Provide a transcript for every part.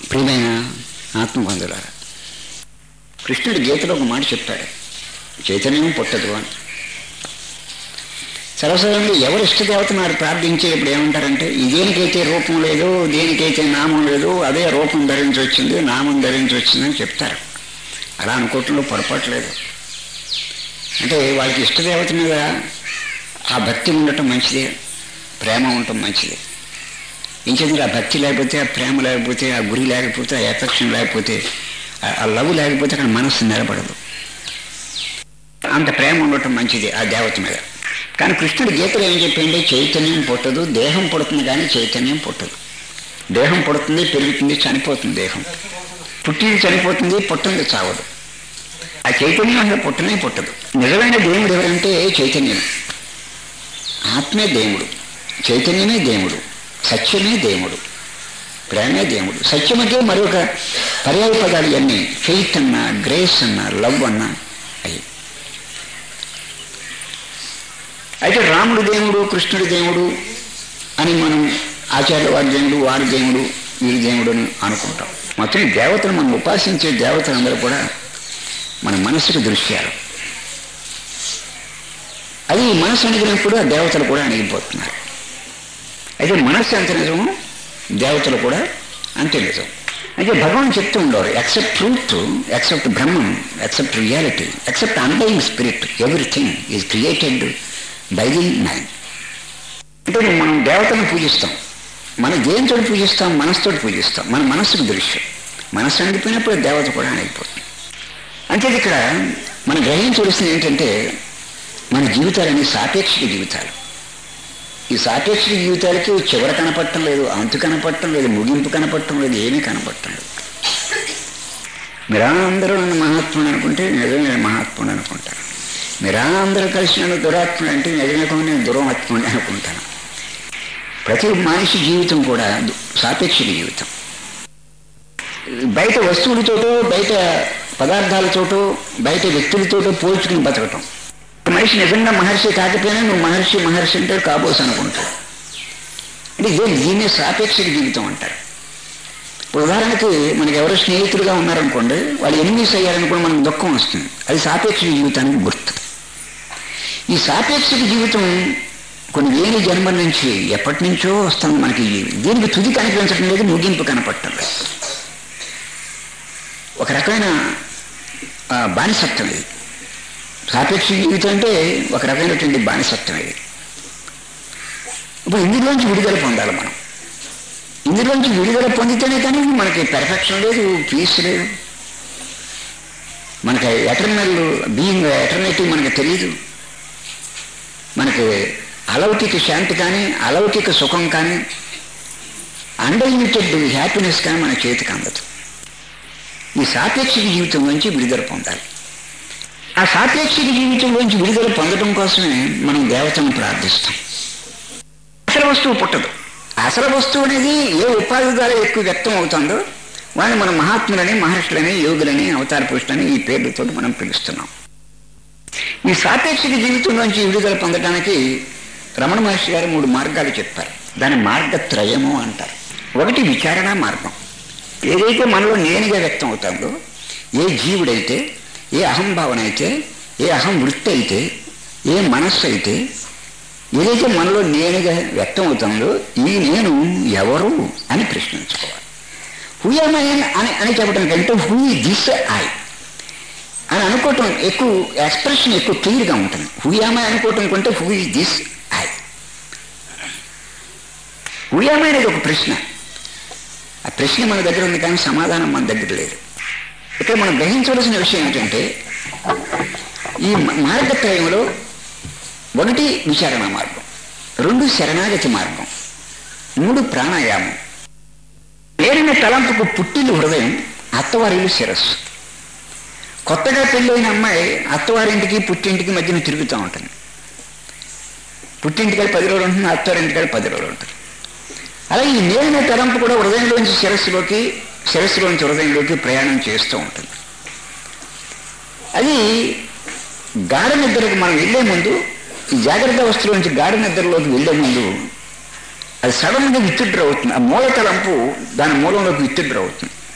ప్రియమైన ఆత్మబంధులారా కృష్ణుడు గీతలో ఒక మాట చెప్పాడు చైతన్యం పుట్టదు అని సర్వసాధారణంగా ఎవరు ఇష్టదేవతను ప్రార్థించేప్పుడు ఏమంటారంటే ఈ దేనికైతే రూపం లేదు దేనికైతే నామం లేదు అదే రూపం ధరించి వచ్చింది నామం ధరించి వచ్చిందని చెప్తారు అలా అనుకోవటంలో పొరపాటు లేదు అంటే వాళ్ళకి ఇష్టదేవత మీద ఆ భక్తి ఉండటం మంచిదే ప్రేమ ఉండటం మంచిదే ఇంకేందుకు ఆ భక్తి లేకపోతే ఆ ప్రేమ లేకపోతే ఆ గురి లేకపోతే ఆ ఎఫెక్షన్ లేకపోతే ఆ- ఆ లవ్ లేకపోతే అక్కడ మనస్సు నిలబడదు అంత ప్రేమ ఉండటం మంచిది ఆ దేవత మీద కానీ కృష్ణుడు గీతలో ఏం చెప్పిండే చైతన్యం పుట్టదు దేహం పుడుతుంది కానీ చైతన్యం పుట్టదు దేహం పుడుతుంది పెరుగుతుంది చనిపోతుంది దేహం పుట్టింది చనిపోతుంది పుట్టింది చావదు ఆ చైతన్యం అసలు పుట్టనే పుట్టదు నిజమైన దేవుడు ఎవరంటే చైతన్యం ఆత్మే దేవుడు చైతన్యమే దేవుడు సత్యమే దేవుడు ప్రేమే దేవుడు సత్యం అంటే మరొక పర్యాయ పదాలు ఇవన్నీ ఫెయిత్ అన్నా గ్రేస్ అన్నా లవ్ అన్నా అయ్యి అయితే రాముడు దేవుడు కృష్ణుడు దేవుడు అని మనం ఆచార్య వారి దేవుడు వారి దేవుడు వీరి దేవుడు అని అనుకుంటాం మొత్తం ఈ దేవతలు మనం ఉపాసించే దేవతలందరూ కూడా మన మనసుకు దృశ్యాలు అది ఈ మనసు అణిగినప్పుడు ఆ దేవతలు కూడా అణిగిపోతున్నారు అయితే మనస్సు ఎంత నిజము దేవతలు కూడా అంతే నిజం అయితే భగవాన్ చెప్తూ ఉండేవారు except truth except Brahman except reality except underlying spirit everything is created by the mind అంటే నువ్వు మనం దేవతను పూజిస్తాం మన దేనితో పూజిస్తాం మనసుతో పూజిస్తాం మన మనస్సుకు దృశ్యం మనస్సు అణిగిపోయినప్పుడు దేవత కూడా అణిగిపోతుంది అంటే ఇక్కడ మనం గ్రహించవలసింది ఏంటంటే మన జీవితాలన్నీ సాపేక్షిక జీవితాలు ఈ సాపేక్షిక జీవితాలకి చివర కనపడటం లేదు అంతు కనపడటం లేదు ముగింపు కనపడటం లేదు ఏమీ కనపడటం లేదు మీరందరూ నన్ను మహాత్ముడు అనుకుంటే నిజమే నేను మహాత్ముడు అనుకుంటాను మీరందరూ కలిసి నన్ను దురాత్ముడు అంటే నిజమే కూడా నేను దురాత్ముడు అనుకుంటాను ప్రతి మనిషి జీవితం కూడా దు- సాపేక్షిక జీవితం బయట వస్తువులతోటో బయట పదార్థాలతోటో బయట వ్యక్తులతోటో పోల్చుకుని బతకటం మనిషి నిజంగా మహర్షి కాకపోయినా నువ్వు మహర్షి మహర్షి అంటే కాబోసు అనుకుంటావు అంటే ఇదే దీన్నే సాపేక్షిక జీవితం అంటారు ఇప్పుడు ఉదాహరణకి మనకి ఎవరో స్నేహితులుగా ఉన్నారనుకోండి వాళ్ళు ఎనిమిస్ అయ్యారనుకోండి మనకు దుఃఖం వస్తుంది అది సాపేక్షిక జీవితానికి గుర్తు ఈ సాపేక్షిక జీవితం కొన్ని వేల జన్మల నుంచి ఎప్పటి నుంచో వస్తుంది మనకి ఈ జీవి- దీనికి తుది కనిపించడం లేదు ముగింపు కనపడటం లేదు ఒక రకమైన ఆ, బానిసత్వం ఇది సాపేక్ష జీవితం అంటే ఒక రకమైనటువంటి బానిసత్వం ఇది ఇప్పుడు ఇందులోంచి విడుదల పొందాలి మనం ఇందులోంచి విడుదల పొందితేనే కానీ మనకి పెర్ఫెక్షన్ లేదు పీస్ లేదు మనకి ఎటర్నల్ బీయింగ్ ఎటర్నేటివ్ మనకి తెలియదు మనకి అలౌకిక శాంతి కానీ అలౌకిక సుఖం కానీ అన్లిమిటెడ్ హ్యాపీనెస్ కానీ మన చేతికి అందదు ఈ సాపేక్షిక జీవితం నుంచి విడుదల పొందాలి ఆ సాపేక్షిక జీవితం నుంచి విడుదల పొందడం కోసమే మనం దేవతను ప్రార్థిస్తాం అసలు వస్తువు పుట్టదు అసలు వస్తువు అనేది ఏ ఉపాధి ద్వారా ఎక్కువ వ్యక్తం అవుతుందో వాళ్ళని మనం మహాత్ములని మహర్షులని యోగులని అవతార పురుషులని ఈ పేర్లతో మనం పిలుస్తున్నాం ఈ సాపేక్షిక జీవితం నుంచి విడుదల పొందడానికి రమణ మహర్షి గారు మూడు మార్గాలు చెప్పారు దాని మార్గత్రయము అంటారు ఒకటి విచారణ మార్గం ఏదైతే మనలో నేనుగా వ్యక్తం అవుతుందో ఏ జీవుడైతే ఏ అహంభావన అయితే ఏ అహం వృత్తి అయితే ఏ మనస్సు అయితే ఏదైతే మనలో నేనుగా వ్యక్తం అవుతుందో ఈ నేను ఎవరు అని ప్రశ్నించుకోవాలి హూయమయన్ అని అని చెప్పడం కంటే హూ దిస్ ఐ అని అనుకోవటం ఎక్కువ ఎక్స్ప్రెషన్ ఎక్కువ క్లియర్గా ఉంటుంది హూయామై అనుకోవటం కంటే who is this I who am I అనేది ఒక ప్రశ్న ఆ ప్రశ్న మన దగ్గర ఉంది కానీ సమాధానం మన దగ్గర లేదు ఇక్కడ మనం గ్రహించవలసిన విషయం ఏంటంటే ఈ మ- మార్గత్రయంలో ఒకటి విచారణ మార్గం రెండు శరణాగతి మార్గం మూడు ప్రాణాయామం ఏరిన తలంపుకు పుట్టిల్లు హృదయం అత్తవారిల్లు శిరస్సు కొత్తగా పెళ్ళైన అమ్మాయి అత్తవారింటికి పుట్టింటికి మధ్యన తిరుగుతూ ఉంటుంది పుట్టింటికాడ పది రోజులు ఉంటుంది అత్తవారింటికాడ పది రోజులు ఉంటుంది అలాగే ఈ నేరిన తలంపు కూడా హృదయంలోంచి శిరస్సులోకి శిరస్సులోంచి హృదయంలోకి ప్రయాణం చేస్తూ ఉంటుంది అది గాఢ నిద్రకు మనం వెళ్ళే ముందు ఈ జాగ్రత్త అవస్థలోంచి గాఢ నిద్రలోకి వెళ్ళే ముందు అది సడన్గా విత్డ్రా అవుతుంది ఆ మూల తలంపు దాని మూలంలోకి విత్డ్రా అవుతుంది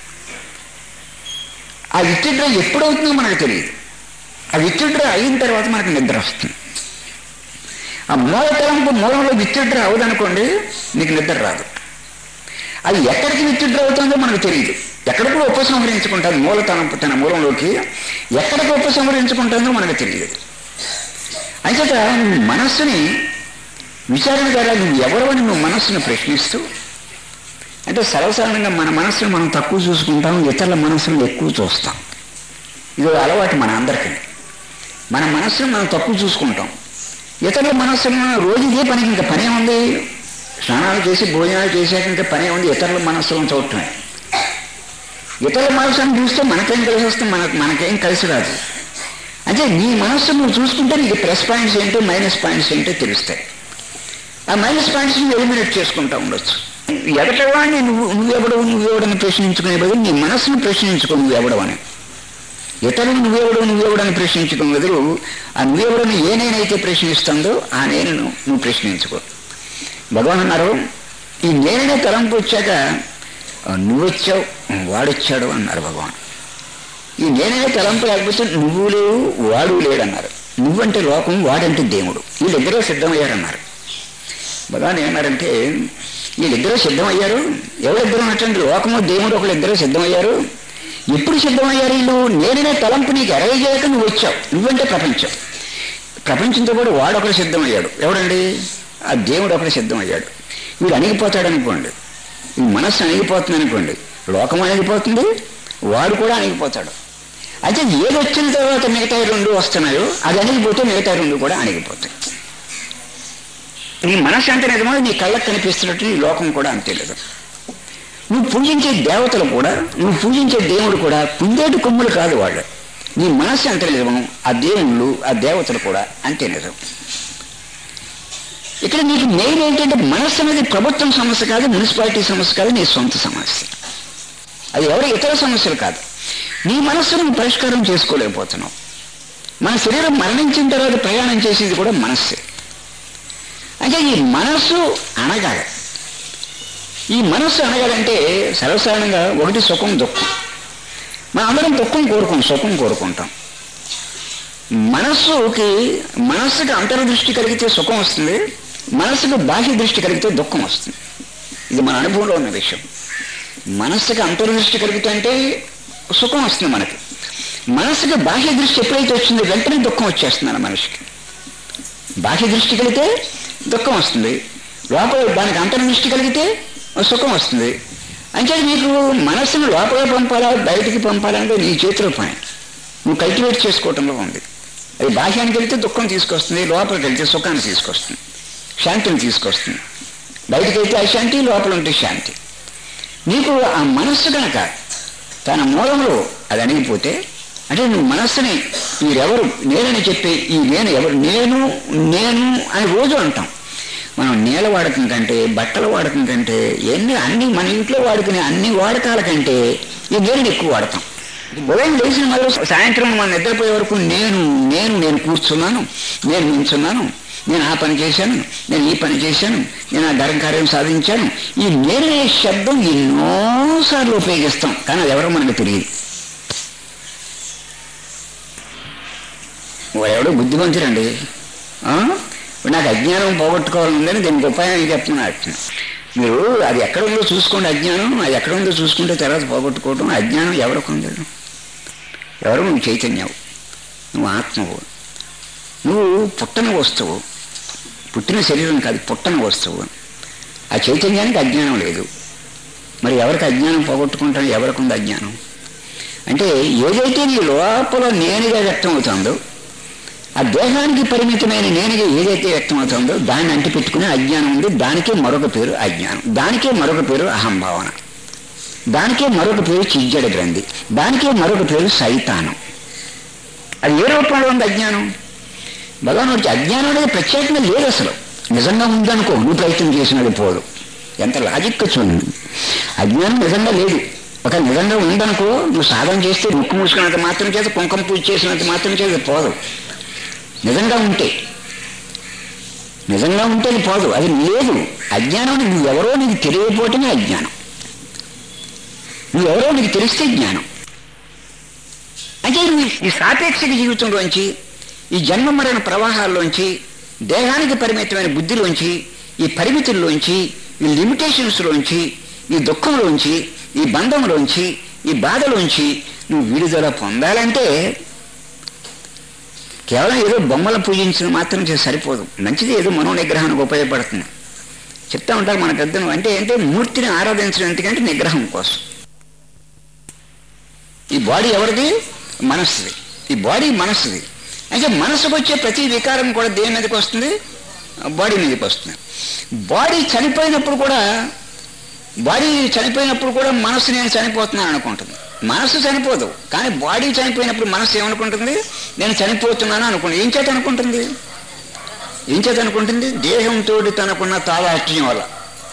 ఆ విత్డ్రా ఎప్పుడు అవుతుందో మనకు తెలియదు ఆ విత్డ్రా అయిన తర్వాత మనకు నిద్ర వస్తుంది ఆ మూల తలంపు మూలంలో విత్డ్రా అవదనుకోండి మీకు నిద్ర రాదు అది ఎక్కడికి విత్డ్రా అవుతుందో మనకు తెలియదు ఎక్కడికి ఉపసంహరించుకుంటుంది మూల తలంపు తన మూలంలోకి ఎక్కడికి ఉపసంహరించుకుంటుందో మనకు తెలియదు అంచేత నువ్వు మనస్సుని విచారణ ద్వారా నువ్వు ఎవరవని నువ్వు మనస్సును ప్రశ్నిస్తూ అంటే సర్వసాధారణంగా మన మనస్సును మనం తక్కువ చూసుకుంటాం ఇతరుల మనస్సును ఎక్కువ చూస్తాం ఇది ఒక అలవాటు మన అందరికీ మన మనస్సును మనం తక్కువ చూసుకుంటాం ఇతరుల మనస్సును రోజు ఇదే పనికి ఇంకా పనే ఉంది స్నానాలు చేసి భోజనాలు చేసాక ఇంకా పనే ఉంది ఇతరుల మనస్సులను చూడటమే ఇతరుల మనస్సును చూస్తే మనకేం కలిసి వస్తుంది మనకు మనకేం కలిసి రాదు అంటే నీ మనస్సు నువ్వు చూసుకుంటే నీకు ప్లస్ పాయింట్స్ ఏంటో మైనస్ పాయింట్స్ ఏంటో తెలుస్తాయి ఆ మైనస్ పాయింట్స్ని ఎలిమినేట్ చేసుకుంటూ ఉండొచ్చు ఎదటవాడిని నువ్వు నువ్వెవడవు నువ్వెవడని ప్రశ్నించుకునే బదులు నీ మనస్సును ప్రశ్నించుకో నువ్వెవడవని ఇతరులు నువ్వెవడు నువ్వెవడని ప్రశ్నించుకునే బదులు ఆ నువ్వెవడని ఏ నేనైతే ప్రశ్నిస్తుందో ఆ నేను నువ్వు ప్రశ్నించుకో భగవాన్ అన్నారు ఈ నేననే తలంపు వచ్చాక నువ్వొచ్చావు వాడొచ్చాడు అన్నారు భగవాన్ ఈ నేనే తలంపు లేకపోతే నువ్వు లేవు వాడు లేడన్నారు నువ్వంటే లోకం వాడంటే దేవుడు వీళ్ళిద్దరూ సిద్ధమయ్యారన్నారు భగవాన్ ఏమన్నారంటే వీళ్ళిద్దరూ సిద్ధమయ్యారు ఎవరిద్దరూ ఉన్నటువంటి లోకము దేవుడు ఒకళ్ళిద్దరూ సిద్ధమయ్యారు ఎప్పుడు సిద్ధమయ్యారు వీళ్ళు నేననే తలంపు నీకు ఎరగ చేయక నువ్వు వచ్చావు నువ్వంటే ప్రపంచం ప్రపంచంతో కూడా వాడు ఒకడు సిద్ధమయ్యాడు ఎవడండి ఆ దేవుడు ఒకడు సిద్ధమయ్యాడు వీడు అణిగిపోతాడు అనుకోండి ఈ మనస్సు అణిగిపోతుంది అనుకోండి లోకం అణిగిపోతుంది వాడు కూడా అణిగిపోతాడు అయితే ఏది వచ్చిన తర్వాత మిగతా రెండు వస్తున్నాయో అది అణిగిపోతే మిగతా రెండు కూడా అణిగిపోతాయి నీ మనస్సు అంతే నిజమో నీ కళ్ళకు కనిపిస్తున్నట్టు నీ లోకం కూడా అంతే లేదు నువ్వు పూజించే దేవతలు కూడా నువ్వు పూజించే దేవుడు కూడా కుందేటి కొమ్ములు కాదు వాళ్ళు నీ మనస్సు అంతే నిజము ఆ దేవుళ్ళు ఆ దేవతలు కూడా అంతే నిజం ఇక్కడ నీకు మెయిన్ ఏంటంటే మనస్సు అనేది ప్రభుత్వం సమస్య కాదు మున్సిపాలిటీ సమస్య కాదు నీ సొంత సమస్య అది ఎవరి ఇతర సమస్యలు కాదు నీ మనస్సును నువ్వు పరిష్కారం చేసుకోలేకపోతున్నావు మన శరీరం మరణించిన తర్వాత ప్రయాణం చేసేది కూడా మనస్సే అంటే ఈ మనస్సు అనగాలి ఈ మనస్సు అనగాలంటే సర్వసాధారణంగా ఒకటి సుఖం దుఃఖం మనం అందరం దుఃఖం కోరుకోం సుఖం కోరుకుంటాం మనస్సుకి మనస్సుకి అంతర్దృష్టి కలిగితే సుఖం వస్తుంది మనస్సుకు బాహ్య దృష్టి కలిగితే దుఃఖం వస్తుంది ఇది మన అనుభవంలో ఉన్న విషయం మనస్సుకి అంతర్దృష్టి కలిగితే సుఖం వస్తుంది మనకి మనస్సుకి బాహ్య దృష్టి ఎప్పుడైతే వచ్చిందో వెంటనే దుఃఖం వచ్చేస్తుంది మనిషికి బాహ్య దృష్టి కలిగితే దుఃఖం వస్తుంది లోపల దానికి అంతర్దృష్టి కలిగితే సుఖం వస్తుంది అంటే నీకు మనస్సును లోపల పంపాలా బయటికి పంపాలంటే నీ చేతిలో పని నువ్వు కల్టివేట్ చేసుకోవటంలో ఉంది అది బాహ్యానికి వెళ్తే దుఃఖం తీసుకొస్తుంది లోపలికి వెళ్తే సుఖాన్ని తీసుకొస్తుంది శాంతిని తీసుకొస్తుంది బయటికి వెళ్తే అశాంతి లోపల ఉంటే శాంతి నీకు ఆ మనస్సు కనుక తన మూలంలో అది అణిగిపోతే అంటే నువ్వు మనస్సుని మీరెవరు నేనని చెప్పి ఈ నేను ఎవరు నేను నేను అని రోజు అంటాం మనం నేల వాడకం కంటే బట్టల వాడకం కంటే ఎన్ని అన్ని మన ఇంట్లో వాడుకునే అన్ని వాడకాల కంటే ఈ నేను ఎక్కువ వాడతాం ఉదయం లేచిన మొదలు సాయంత్రం మనం నిద్రపోయే వరకు నేను నేను నేను కూర్చున్నాను నేను నించున్నాను నేను ఆ పని చేశాను నేను ఈ పని చేశాను నేను ఆ ధరం కార్యం సాధించాను ఈ నేనే శబ్దం ఎన్నోసార్లు ఉపయోగిస్తాం కానీ అది ఎవరో మనకు తెలియదు ఎవడో బుద్ధిమంతుడండి ఆ? నాకు అజ్ఞానం పోగొట్టుకోవాలని దీనికి ఉపాయం ఏం చెప్తున్నా మీరు అది ఎక్కడ ఉందో చూసుకోండి అజ్ఞానం అది ఎక్కడ ఉందో చూసుకుంటే తర్వాత పోగొట్టుకోవడం అజ్ఞానం ఎవరికి ఉంది ఎవరు నువ్వు చైతన్యవు నువ్వు ఆత్మవు నువ్వు పుట్టని వస్తువు పుట్టిన శరీరం కాదు పుట్టని వస్తువు ఆ చైతన్యానికి అజ్ఞానం లేదు మరి ఎవరికి అజ్ఞానం పోగొట్టుకుంటాను ఎవరికి ఉంది అజ్ఞానం అంటే ఏదైతే నీ లోపల నేనుగా వ్యక్తం అవుతుందో ఆ దేహానికి పరిమితమైన నేనుగా ఏదైతే వ్యక్తమవుతుందో దాన్ని అంటిపెట్టుకునే అజ్ఞానం ఉంది దానికే మరొక పేరు అజ్ఞానం దానికే మరొక పేరు అహంభావన దానికే మరొక పేరు చిజ్జడ గ్రంథి దానికే మరొక పేరు సైతానం అది ఏ రూపంలో ఉంది అజ్ఞానం భగవానుడికి అజ్ఞానం అనేది ప్రత్యేకంగా లేదు అసలు నిజంగా ఉందనుకో నువ్వు ప్రయత్నం చేసినది పోదు ఎంత లాజిక్ చూడండి అజ్ఞానం నిజంగా లేదు ఒక నిజంగా ఉందనుకో నువ్వు సాధన చేస్తే ముక్కు మూసుకున్నంత మాత్రం చేత కుంకం పూజ చేసినంత మాత్రం చేత పోదు నిజంగా ఉంటే నిజంగా ఉంటే అది పోదు అది లేదు అజ్ఞానం నువ్వెవరో నీకు తెలియకపోవటమే అజ్ఞానం నువ్వెవరో నీకు తెలిస్తే జ్ఞానం అంటే నువ్వు ఈ సాపేక్షిక జీవితంలోంచి ఈ జన్మ మరణ ప్రవాహాల్లోంచి దేహానికి పరిమితమైన బుద్ధిలోంచి ఈ పరిమితుల్లోంచి ఈ లిమిటేషన్స్లోంచి ఈ దుఃఖంలోంచి ఈ బంధంలోంచి ఈ బాధలోంచి నువ్వు విడుదల పొందాలంటే కేవలం ఏదో బొమ్మలు పూజించిన మాత్రం చేసి సరిపోదు మంచిది ఏదో మనోనిగ్రహానికి ఉపయోగపడుతుంది చెప్తా ఉంటారు మన పెద్దలు అంటే అంటే మూర్తిని ఆరాధించడం ఎందుకంటే నిగ్రహం కోసం ఈ బాడీ ఎవరిది మనస్సుది ఈ బాడీ మనస్సుది అంటే మనసుకు వచ్చే ప్రతి వికారం కూడా దేని మీదకి వస్తుంది బాడీ మీదకి వస్తుంది బాడీ చనిపోయినప్పుడు కూడా బాడీ చనిపోయినప్పుడు కూడా మనసు నేను చనిపోతున్నాను అనుకుంటుంది మనసు చనిపోదు కానీ బాడీ చనిపోయినప్పుడు మనసు ఏమనుకుంటుంది నేను చనిపోతున్నాను అనుకుంటుంది ఏం చేత అనుకుంటుంది ఏం చేత అనుకుంటుంది దేహంతో తనకున్న తాదాత్మ్యం వల్ల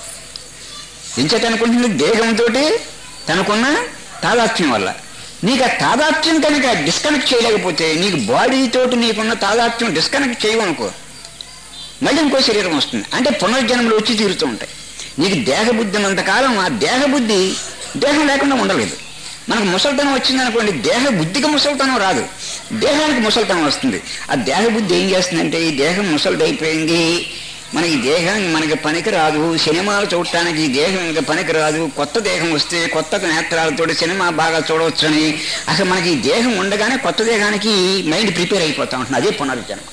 ఏం చేత అనుకుంటుంది దేహంతో తనకున్న తాదాత్మ్యం వల్ల నీకు ఆ తాదాత్మ్యం కనుక డిస్కనెక్ట్ చేయలేకపోతే నీకు బాడీతోటి నీకున్న తాదాత్మ్యం డిస్కనెక్ట్ చేయవనుకో మళ్ళీ ఇంకో శరీరం వస్తుంది అంటే పునర్జన్మలు వచ్చి తీరుతూ ఉంటాయి నీకు దేహబుద్ధి ఉన్నంతకాలం ఆ దేహబుద్ధి దేహం లేకుండా ఉండలేదు మనకు ముసలితనం వచ్చిందనుకోండి దేహ బుద్ధికి ముసలితనం రాదు దేహానికి ముసలితనం వస్తుంది ఆ దేహ బుద్ధి ఏం చేస్తుందంటే ఈ దేహం ముసలిదైపోయింది మన ఈ దేహం మనకి పనికి రాదు సినిమాలు చూడటానికి ఈ దేహం ఇంకా పనికి రాదు కొత్త దేహం వస్తే కొత్త నేత్రాలతో సినిమా బాగా చూడవచ్చని అసలు మనకి ఈ దేహం ఉండగానే కొత్త దేహానికి మైండ్ ప్రిపేర్ అయిపోతా ఉంటుంది అదే పునర్జన్మ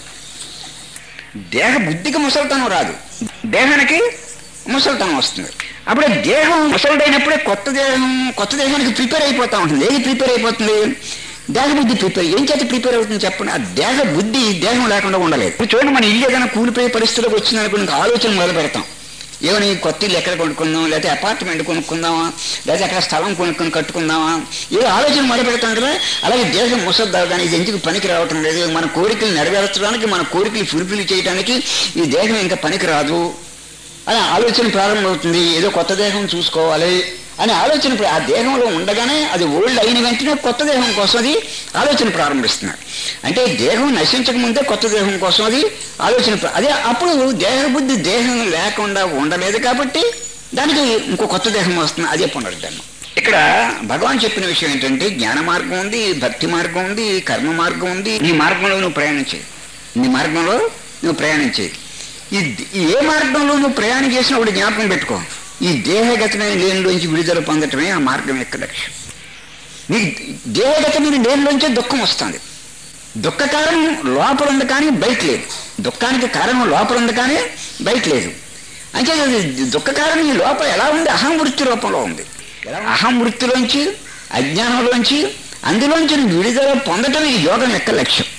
దేహ బుద్ధికి ముసలితనం రాదు దేహానికి ముసలితనం వస్తుంది అప్పుడే దేహం ముసలిదైనప్పుడే కొత్త దేహం కొత్త దేహానికి ప్రిపేర్ అయిపోతా ఉంటుంది ఏది ప్రిపేర్ అయిపోతుంది దేహ బుద్ధి ప్రిపేర్ ఏం చేత ప్రిపేర్ అవుతుంది చెప్పండి ఆ దేహ బుద్ధి దేహం లేకుండా ఉండలేదు ఇప్పుడు చూడండి మన ఇల్లు ఏదైనా కూలిపోయే పరిస్థితిలోకి వచ్చిందనుకో ఇంకా ఆలోచన మొదలు పెడతాం ఏమని కొత్త ఇల్లు ఎక్కడ కొనుక్కుందాం లేకపోతే అపార్ట్మెంట్ కొనుక్కుందామా లేకపోతే అక్కడ స్థలం కొనుక్కొని కట్టుకుందామా ఏదో ఆలోచన మొదలు పెడతాం కదా అలాగే దేశం ముసద్దా కానీ ఇది ఎందుకు పనికి రావటం లేదు మన కోరికలు నెరవేర్చడానికి మన కోరికలు ఫుల్ఫిల్ చేయడానికి ఈ దేహం ఇంకా పనికి రాదు అని ఆలోచన ప్రారంభమవుతుంది ఏదో కొత్త దేహం చూసుకోవాలి అనే ఆలోచన ప్ర- ఆ దేహంలో ఉండగానే అది ఓల్డ్ అయిన వెంటనే కొత్త దేహం కోసం అది ఆలోచన ప్రారంభిస్తున్నాడు అంటే దేహం నశించక ముందే కొత్త దేహం కోసం అది ఆలోచన ప్ర- అదే అప్పుడు దేహ బుద్ధి దేహం లేకుండా ఉండలేదు కాబట్టి దానికి ఇంకో కొత్త దేహం వస్తుంది అదే పునర్జన్మ ఇక్కడ భగవాన్ చెప్పిన విషయం ఏంటంటే జ్ఞాన మార్గం ఉంది భక్తి మార్గం ఉంది కర్మ మార్గం ఉంది నీ మార్గంలో నువ్వు ప్రయాణించే నీ మార్గంలో నువ్వు ప్రయాణించే ఈ ఈ ఏ మార్గంలో నువ్వు ప్రయాణం చేసినప్పుడు జ్ఞాపకం పెట్టుకో ఈ దేహగతమైన లేనిలోంచి విడుదల పొందటమే ఆ మార్గం యొక్క లక్ష్యం నీకు దేహగతమైన లేనిలోంచే దుఃఖం వస్తుంది దుఃఖ కారణం లోపల ఉంది కానీ బయట లేదు దుఃఖానికి కారణం లోపల ఉంది కానీ బయట లేదు అంటే అది దుఃఖ కారణం ఈ లోపల ఎలా ఉంది అహం వృత్తి రూపంలో ఉంది అహం వృత్తిలోంచి అజ్ఞానంలోంచి అందులోంచి నువ్వు విడుదల పొందటం ఈ యోగం యొక్క లక్ష్యం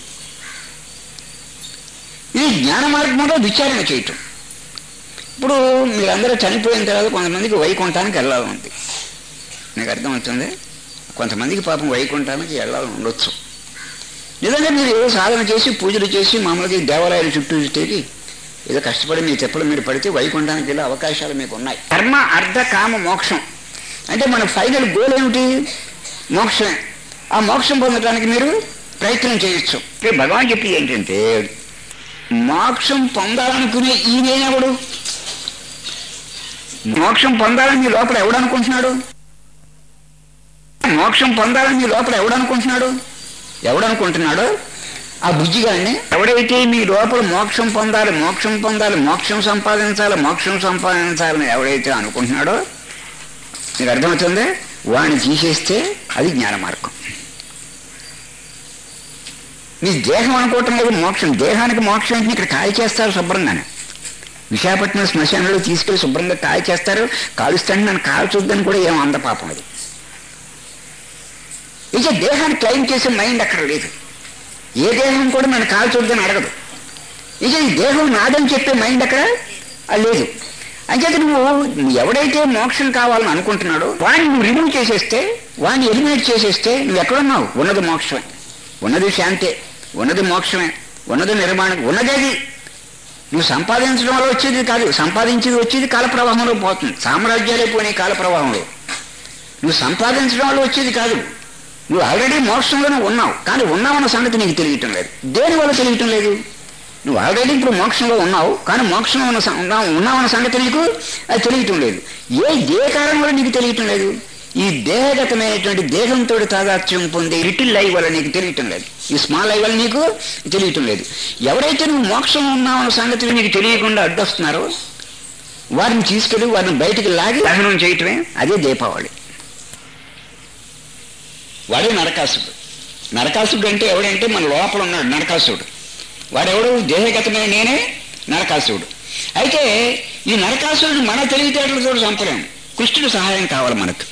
ఇది జ్ఞాన మార్గంలో విచారణ చేయటం ఇప్పుడు మీరందరూ చనిపోయిన తర్వాత కొంతమందికి వైకుంఠానికి వెళ్ళాలని ఉంది మీకు అర్థమవుతుంది కొంతమందికి పాపం వైకుంఠానికి వెళ్ళాలని ఉండొచ్చు నిజంగా మీరు ఏదో సాధన చేసి పూజలు చేసి మామూలుగా ఈ దేవాలయాల చుట్టూ తిరిగి ఏదో కష్టపడి మీ చెప్పులు మీరు పడితే వైకుంఠానికి వెళ్ళే అవకాశాలు మీకు ఉన్నాయి కర్మ అర్ధ కామ మోక్షం అంటే మన ఫైనల్ గోల్ ఏమిటి మోక్షమే ఆ మోక్షం పొందడానికి మీరు ప్రయత్నం చేయొచ్చు అంటే భగవాన్ చెప్పి ఏంటంటే మోక్షం పొందాలనుకునే ఈయనేవాడు మోక్షం పొందాలని మీ లోపల ఎవడనుకుంటున్నాడు మోక్షం పొందాలని మీ లోపల ఎవడనుకుంటున్నాడు ఎవడనుకుంటున్నాడు ఆ బుజ్జిగాడిని ఎవడైతే మీ లోపల మోక్షం పొందాలి మోక్షం పొందాలి మోక్షం సంపాదించాలి మోక్షం సంపాదించాలని ఎవడైతే అనుకుంటున్నాడో మీకు అర్థమవుతుంది వాడిని తీసేస్తే అది జ్ఞాన మార్గం మీ దేహం అనుకోవటం లేదు మోక్షం దేహానికి మోక్షం అంటే ఇక్కడ కాయ చేస్తారు శుభ్రంగానే విశాఖపట్నం శ్మశానంలో తీసుకెళ్లి శుభ్రంగా కాయ చేస్తారు కాలుస్తాను నన్ను కాల్చొద్దని కూడా ఏం అంద పాపం అది ఇక దేహాన్ని క్లైమ్ చేసే మైండ్ అక్కడ లేదు ఏ దేహం కూడా నన్ను కాల్చొద్దని అడగదు ఇక ఈ దేహం నాదని చెప్పే మైండ్ అక్కడ అది లేదు అంచేత నువ్వు ఎవడైతే మోక్షం కావాలని అనుకుంటున్నాడో వాడిని నువ్వు రిమూవ్ చేసేస్తే వాడిని ఎలిమినేట్ చేసేస్తే నువ్వు ఎక్కడున్నావు ఉన్నది మోక్షమే ఉన్నది శాంతే ఉన్నది మోక్షమే ఉన్నది నిర్మాణం ఉన్నదేది నువ్వు సంపాదించడం వల్ల వచ్చేది కాదు సంపాదించేది వచ్చేది కాల ప్రవాహంలో పోతుంది సామ్రాజ్యాలే పోయినాయి కాల ప్రవాహంలో నువ్వు సంపాదించడం వల్ల వచ్చేది కాదు నువ్వు ఆల్రెడీ మోక్షంలోనే ఉన్నావు కానీ ఉన్నావన్న సంగతి నీకు తెలియటం లేదు దేని వల్ల తెలియటం లేదు నువ్వు ఆల్రెడీ ఇప్పుడు మోక్షంలో ఉన్నావు కానీ మోక్షంలో ఉన్న సం- ఉన్నావు ఉన్నావన్న సంగతి నీకు అది తెలియటం లేదు ఏ ఏ కారణం వల్ల నీకు తెలియటం లేదు ఈ దేహగతమైనటువంటి దేహంతో తాదాత్మ్యం పొందే లిటిల్ లైవ్ వల్ల నీకు తెలియటం లేదు ఈ స్మాల్ లైవ్ వల్ల నీకు తెలియటం లేదు ఎవరైతే నువ్వు మోక్షం ఉన్నావన్న సంగతి నీకు తెలియకుండా అడ్డొస్తున్నారో వారిని తీసుకెళ్ళి వారిని బయటికి లాగి దహనం చేయటమే అదే దీపావళి వాడే నరకాసుడు నరకాసుడు అంటే ఎవడంటే మన లోపల ఉన్నాడు నరకాసుడు వాడెవడు దేహగతమైన నేనే నరకాసుడు అయితే ఈ నరకాసురుడు మన తెలివితేటలతో చంపలేం కృష్ణుడు సహాయం కావాలి మనకు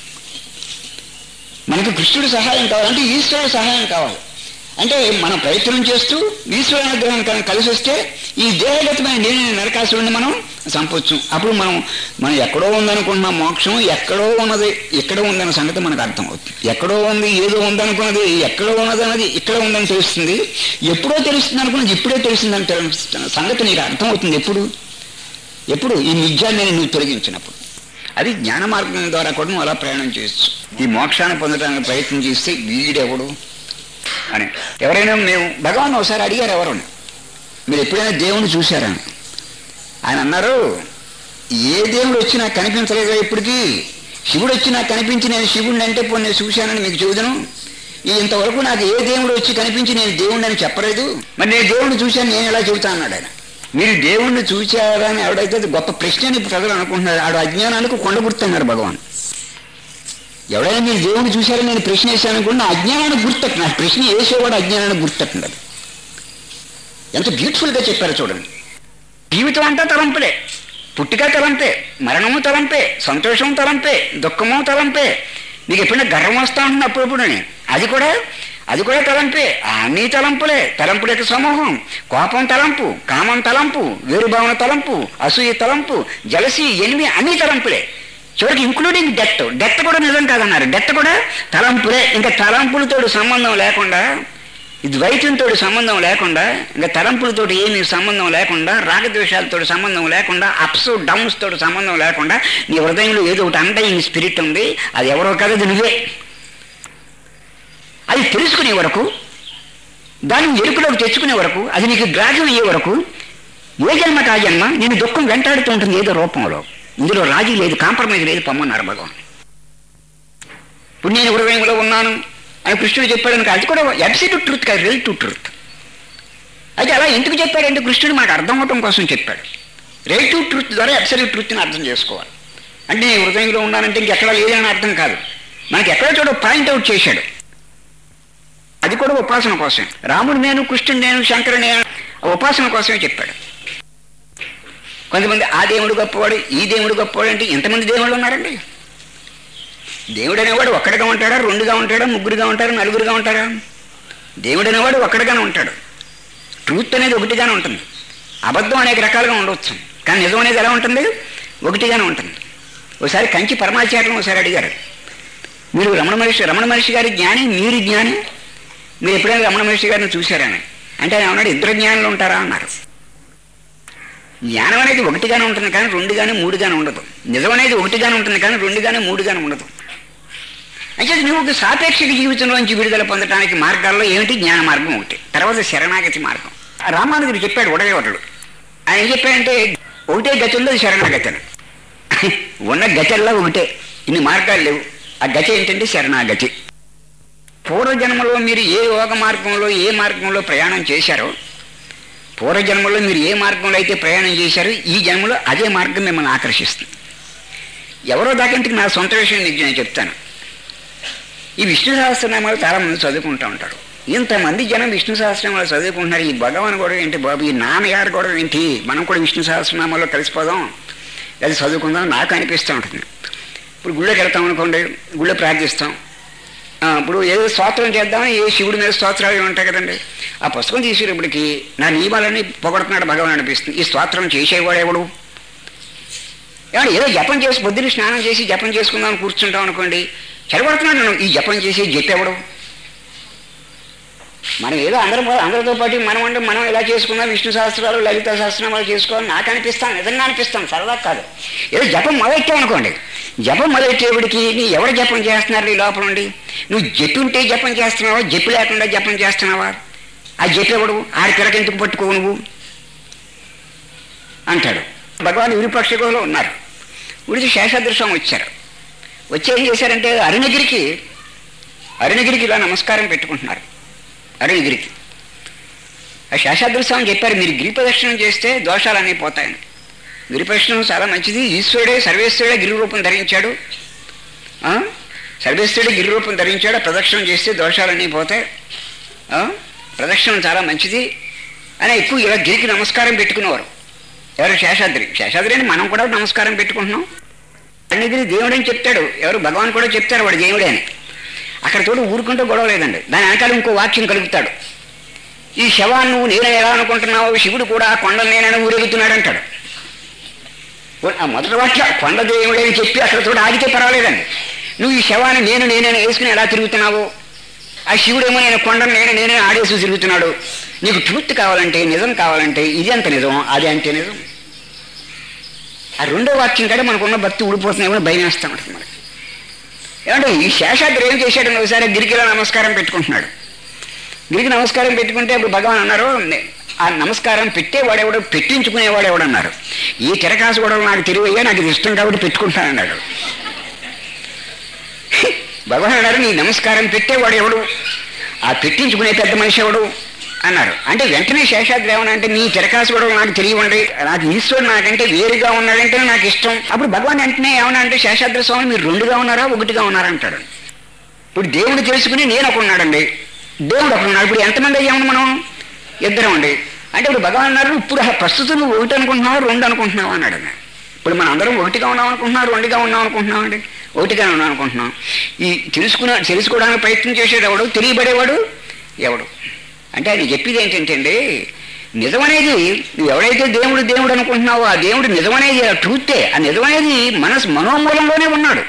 మనకు కృష్ణుడి సహాయం కావాలి అంటే ఈశ్వరుడు సహాయం కావాలి అంటే మనం ప్రయత్నం చేస్తూ ఈశ్వర అనుగ్రహం కనుక కలిసి వస్తే ఈ దేహగతమైన నేను నరకాసురుడిని మనం చంపొచ్చు అప్పుడు మనం మనం ఎక్కడో ఉందనుకుంటున్నాం మోక్షం ఎక్కడో ఉన్నది ఎక్కడో ఉందన్న సంగతి మనకు అర్థం అవుతుంది ఎక్కడో ఉంది ఏదో ఉందనుకున్నది ఎక్కడో ఉన్నది అన్నది ఇక్కడ ఉందని తెలుస్తుంది ఎప్పుడో తెలుస్తుంది అనుకున్నది ఇప్పుడే తెలిసిందని తెలుస్తున్న సంగతి నీకు అర్థం అవుతుంది ఎప్పుడు ఎప్పుడు ఈ నిజాన్ని నువ్వు తొలగించినప్పుడు అది జ్ఞాన మార్గం ద్వారా కూడా నువ్వు అలా ప్రయాణం చేయొచ్చు ఈ మోక్షాన్ని పొందడానికి ప్రయత్నం చేస్తే వీడెవడు అని ఎవరైనా మేము భగవాన్ ఒకసారి అడిగారు ఎవరు మీరు ఎప్పుడైనా దేవుణ్ణి చూశారని ఆయన అన్నారు ఏ దేవుడు వచ్చి నాకు కనిపించలేదు ఇప్పటికీ శివుడు వచ్చి నాకు కనిపించి నేను శివుడిని అంటే పోనీ నేను చూశానని మీకు చెబుదను ఇంతవరకు నాకు ఏ దేవుడు వచ్చి కనిపించి నేను దేవుడిని అని చెప్పలేదు మరి నేను దేవుడిని చూశాను నేను ఎలా చెబుతా అన్నాడు ఆయన మీరు దేవుణ్ణి చూచారా అని ఎవడైతే అది గొప్ప ప్రశ్న అని ప్రజలు అనుకుంటున్నారు ఆడు అజ్ఞానానికి కొండగుర్తున్నారు భగవాన్ ఎవడైనా మీరు దేవుణ్ణి చూశారని నేను ప్రశ్న వేసాను అనుకుంటే అజ్ఞానానికి గుర్తట్టు నాకు ప్రశ్న వేసేవాడు అజ్ఞానానికి గుర్తట్టున్నది ఎంత బ్యూటిఫుల్గా చెప్పారు చూడండి జీవితం అంతా తలంపులే పుట్టిక తలంపే మరణము తలంపే సంతోషం తలంపే దుఃఖము తలంపే నీకు ఎప్పుడైనా గర్వం వస్తా ఉంటుంది అప్పుడప్పుడు అది కూడా అది కూడా తలంపే అన్నీ తలంపులే తలంపుల యొక్క సమూహం కోపం తలంపు కామం తలంపు వేరుభావన తలంపు అసూయ తలంపు జలసి ఎనిమి అన్ని తలంపులే చివరికి ఇంక్లూడింగ్ డెత్ డెత్ కూడా నిజం కాదన్నారు డెత్ కూడా తలంపులే ఇంకా తలంపులతో సంబంధం లేకుండా ద్వైతంతో సంబంధం లేకుండా ఇంకా తలంపులతో ఏమీ సంబంధం లేకుండా రాగద్వేషాలతో సంబంధం లేకుండా అప్స్ డౌన్స్ తోటి సంబంధం లేకుండా నీ హృదయంలో ఏదో ఒకటి అండయింగ్ స్పిరిట్ ఉంది అది ఎవరో కదా అది నువ్వే అది తెలుసుకునే వరకు దాన్ని ఎరుకులోకి తెచ్చుకునే వరకు అది నీకు గ్రాహ్యం అయ్యే వరకు ఏ జన్మ కా జన్మ నేను దుఃఖం వెంటాడుతూ ఉంటుంది ఏదో రూపంలో ఇందులో రాజీ లేదు కాంప్రమైజ్ లేదు పొమ్మన్నారు భగవాన్ ఇప్పుడు నేను హృదయంలో ఉన్నాను అని కృష్ణుడు చెప్పాడు అనుకో అది కూడా అబ్సల్యూట్ ట్రూత్ కాదు రిలేటివ్ ట్రూత్ అయితే అలా ఎందుకు చెప్పాడంటే కృష్ణుడు మాకు అర్థం అవటం కోసం చెప్పాడు రిలేటివ్ ట్రూత్ ద్వారా అబ్సల్యూట్ ట్రూత్ని అర్థం చేసుకోవాలి అంటే నేను హృదయంలో ఉన్నానంటే ఇంకెక్కడ లేదని అర్థం కాదు మనకి ఎక్కడ చూడ పాయింట్ అవుట్ చేశాడు అది కూడా ఉపాసన కోసం రాముడు నేను కృష్ణుడు నేను శంకరుడు నేను ఉపాసన కోసమే చెప్పాడు కొంతమంది ఆ దేవుడు గొప్పవాడు ఈ దేవుడు గొప్పవాడు అంటే ఎంతమంది దేవుళ్ళు ఉన్నారండి దేవుడు అనేవాడు ఒక్కడిగా ఉంటాడా రెండుగా ఉంటాడా ముగ్గురుగా ఉంటాడా నలుగురుగా ఉంటాడా దేవుడు అనేవాడు ఒక్కడిగానే ఉంటాడు ట్రూత్ అనేది ఒకటిగానే ఉంటుంది అబద్ధం అనేక రకాలుగా ఉండవచ్చు కానీ నిజం అనేది ఎలా ఉంటుంది ఒకటిగానే ఉంటుంది ఒకసారి కంచి పరమాచార్యం ఒకసారి అడిగారు మీరు రమణ మహర్షి రమణ మహర్షి గారి జ్ఞాని మీరు జ్ఞాని మీరు ఎప్పుడైనా రమణ మహర్షి గారిని చూశారని అంటే ఆయన అన్నాడు ఇద్దరు జ్ఞానులు ఉంటారా అన్నారు జ్ఞానం అనేది ఒకటిగానే ఉంటుంది కానీ రెండుగానే మూడుగానే ఉండదు నిజం అనేది ఒకటిగానే ఉంటుంది కానీ రెండుగానే మూడుగానే ఉండదు అయితే నువ్వు ఒక సాపేక్షిక జీవితంలోంచి విడుదల పొందడానికి మార్గాల్లో ఏమిటి జ్ఞాన మార్గం ఒకటి తర్వాత శరణాగతి మార్గం రామానుజుడు చెప్పాడు ఉడగవటలు ఆయన ఏం చెప్పాడంటే ఒకటే గతుల్లో శరణాగతి అని ఉన్న గతుల్లో ఒకటే ఇన్ని మార్గాలు లేవు ఆ గతి ఏంటంటే శరణాగతి పూర్వజన్మలో మీరు ఏ యోగ మార్గంలో ఏ మార్గంలో ప్రయాణం చేశారో పూర్వజన్మలో మీరు ఏ మార్గంలో అయితే ప్రయాణం చేశారో ఈ జన్మలో అదే మార్గం మిమ్మల్ని ఆకర్షిస్తుంది ఎవరో దాకంటే నా సొంత విషయం నీకు నేను చెప్తాను ఈ విష్ణు సహస్రనామాలు చాలా మంది చదువుకుంటూ ఉంటారు ఇంతమంది జనం విష్ణు సహస్రనామాలు చదువుకుంటున్నారు ఈ భగవాన్ కూడా ఏంటి బాబు ఈ నాన్నగారు కూడా ఏంటి మనం కూడా విష్ణు సహస్రనామాల్లో కలిసిపోదాం అది చదువుకుందాం నాకు అనిపిస్తూ ఉంటుంది ఇప్పుడు గుళ్ళోకి వెళ్తాం అనుకోండి గుళ్ళో ప్రార్థిస్తాం ఆ, ఇప్పుడు ఏదో స్తోత్రం చేద్దాం ఏ శివుడి మీద స్తోత్రాలు ఇవి ఉంటాయి కదండి ఆ పుస్తకం తీసేటప్పటికి నా నియమాలన్నీ పొగడుతున్నాడు భగవాన్ అనిపిస్తుంది ఈ స్తోత్రం చేసేవాడు ఎవడు ఏమంటే ఏదో జపం చేసి పొద్దున్న స్నానం చేసి జపం చేసుకుందాం కూర్చుంటాం అనుకోండి చెడగొడుతున్నాడు నన్ను ఈ జపం చేసి చెప్పేవాడు మనం ఏదో అందరం అందరితో పాటు మనం అంటే మనం ఇలా చేసుకుందాం విష్ణు శాస్త్రాలు లలిత శాస్త్రాలు చేసుకోవాలి నాకు అనిపిస్తాను నిజంగా అనిపిస్తాను సరదా కాదు ఏదో జపం మొదలెట్టావు అనుకోండి జపం మొదలెట్టేవాడికి నీ ఎవరు జపం చేస్తున్నారు నీ లోపల నుండి నువ్వు జపి ఉంటే జపం చేస్తున్నావా జపి లేకుండా జపం చేస్తున్నావా ఆ చెప్పేవాడు ఆడి పిల్లకెందుకు పట్టుకో నువ్వు అంటాడు భగవాన్ విరుపక్షకులు ఉన్నారు ఉడిచి శేషాదృశం వచ్చారు వచ్చి ఏం చేశారంటే అరుణగిరికి అరుణగిరికి ఇలా నమస్కారం పెట్టుకుంటున్నారు అరుణగిరికి ఆ శేషాద్రి స్వామి చెప్పారు మీరు గిరి ప్రదక్షిణం చేస్తే దోషాలన్నీ పోతాయని గిరి ప్రదక్షిణం చాలా మంచిది ఈశ్వరుడే సర్వేశ్వరుడే గిరి రూపం ధరించాడు ఆ? సర్వేశ్వరుడే గిరి రూపం ధరించాడు ఆ ప్రదక్షిణం చేస్తే దోషాలన్నీ పోతాయి ఆ? ప్రదక్షిణం చాలా మంచిది అని ఎక్కువ ఇలా గిరికి నమస్కారం పెట్టుకునేవారు ఎవరు శేషాద్రి శేషాద్రి అని మనం కూడా నమస్కారం పెట్టుకుంటున్నాం అన్నిగిరి దేవుడు అని చెప్తాడు ఎవరు భగవాన్ కూడా చెప్తారు వాడు దేవుడే అని అక్కడ తోడు ఊరుకుంటూ గొడవ లేదండి దాని వెనకాల ఇంకో వాక్యం కలుగుతాడు ఈ శవాన్ని నువ్వు నేను ఎలా అనుకుంటున్నావు శివుడు కూడా ఆ కొండ నేనని ఊరేగుతున్నాడు అంటాడు ఆ మొదటి వాక్య కొండ దేవుడే అని చెప్పి అక్కడ తోడు ఆగితే పర్వాలేదండి నువ్వు ఈ శవాన్ని నేను నేనని వేసుకుని ఎలా తిరుగుతున్నావు ఆ శివుడేమో నేను కొండను నేను నేనే ఆడేసి తిరుగుతున్నాడు నీకు ట్రూత్ కావాలంటే నిజం కావాలంటే ఇది అంత నిజం అది అంతే నిజం ఆ రెండో వాక్యం కంటే మనకున్న భక్తి ఊడిపోతున్నాయేమో భయం వేస్తా ఉంటుంది మనకి ఏమంటే ఈ శేషాద్రి ఏం చేశాడు ఒకసారి గిరికిలా నమస్కారం పెట్టుకుంటున్నాడు గిరికి నమస్కారం పెట్టుకుంటే అప్పుడు భగవాన్ అన్నారు "నే- ఆ నమస్కారం పెట్టేవాడెవడు పెట్టించుకునేవాడెవడు అన్నారు ఈ తిరకాసు కూడా నాకు తెలివయ్యా నాకు ఇది ఇష్టం కాబట్టి పెట్టుకుంటానన్నాడు భగవాన్ అన్నారు నీ నమస్కారం పెట్టేవాడు ఎవడు ఆ పెట్టించుకునే పెద్ద మనిషి ఎవడు అన్నారు అంటే వెంటనే శేషాద్రి ఏమన్నా అంటే నీ తిరకాసు కూడా నాకు తెలియండి నాకు ఈశ్వరుడు నాకంటే వేరుగా ఉన్నాడంటే నాకు ఇష్టం అప్పుడు భగవాన్ వెంటనే ఏమన్నా అంటే శేషాద్రి స్వామి మీరు రెండుగా ఉన్నారా ఒకటిగా ఉన్నారా అంటాడు ఇప్పుడు దేవుడు తెలుసుకుని నేను ఒకడు ఉన్నాడండి దేవుడు ఒకడు ఉన్నాడు ఇప్పుడు ఎంతమంది అయ్యాము మనం ఇద్దరం అండి అంటే ఇప్పుడు భగవాన్ అన్నారు ఇప్పుడు ఆ ప్రస్తుతం నువ్వు ఒకటి అనుకుంటున్నావా రెండు అనుకుంటున్నావా అన్నాడు ఆయన. ఇప్పుడు మనం అందరం ఒకటిగా ఉన్నాం అనుకుంటున్నాం రెండుగా ఉన్నాం అనుకుంటున్నాం అండి ఒకటిగా ఉన్నాం అనుకుంటున్నాం ఈ తెలుసుకున్న తెలుసుకోవడానికి ప్రయత్నం చేసేది ఎవడు తెలియబడేవాడు ఎవడు అంటే ఆయన చెప్పేది ఏంటంటే అండి నిజమనేది నువ్వు ఎవడైతే దేవుడు దేవుడు అనుకుంటున్నావో ఆ దేవుడు నిజమనేది ఆ ట్రూతే ఆ నిజమనేది మనసు మనోమూలంలోనే ఉన్నాడు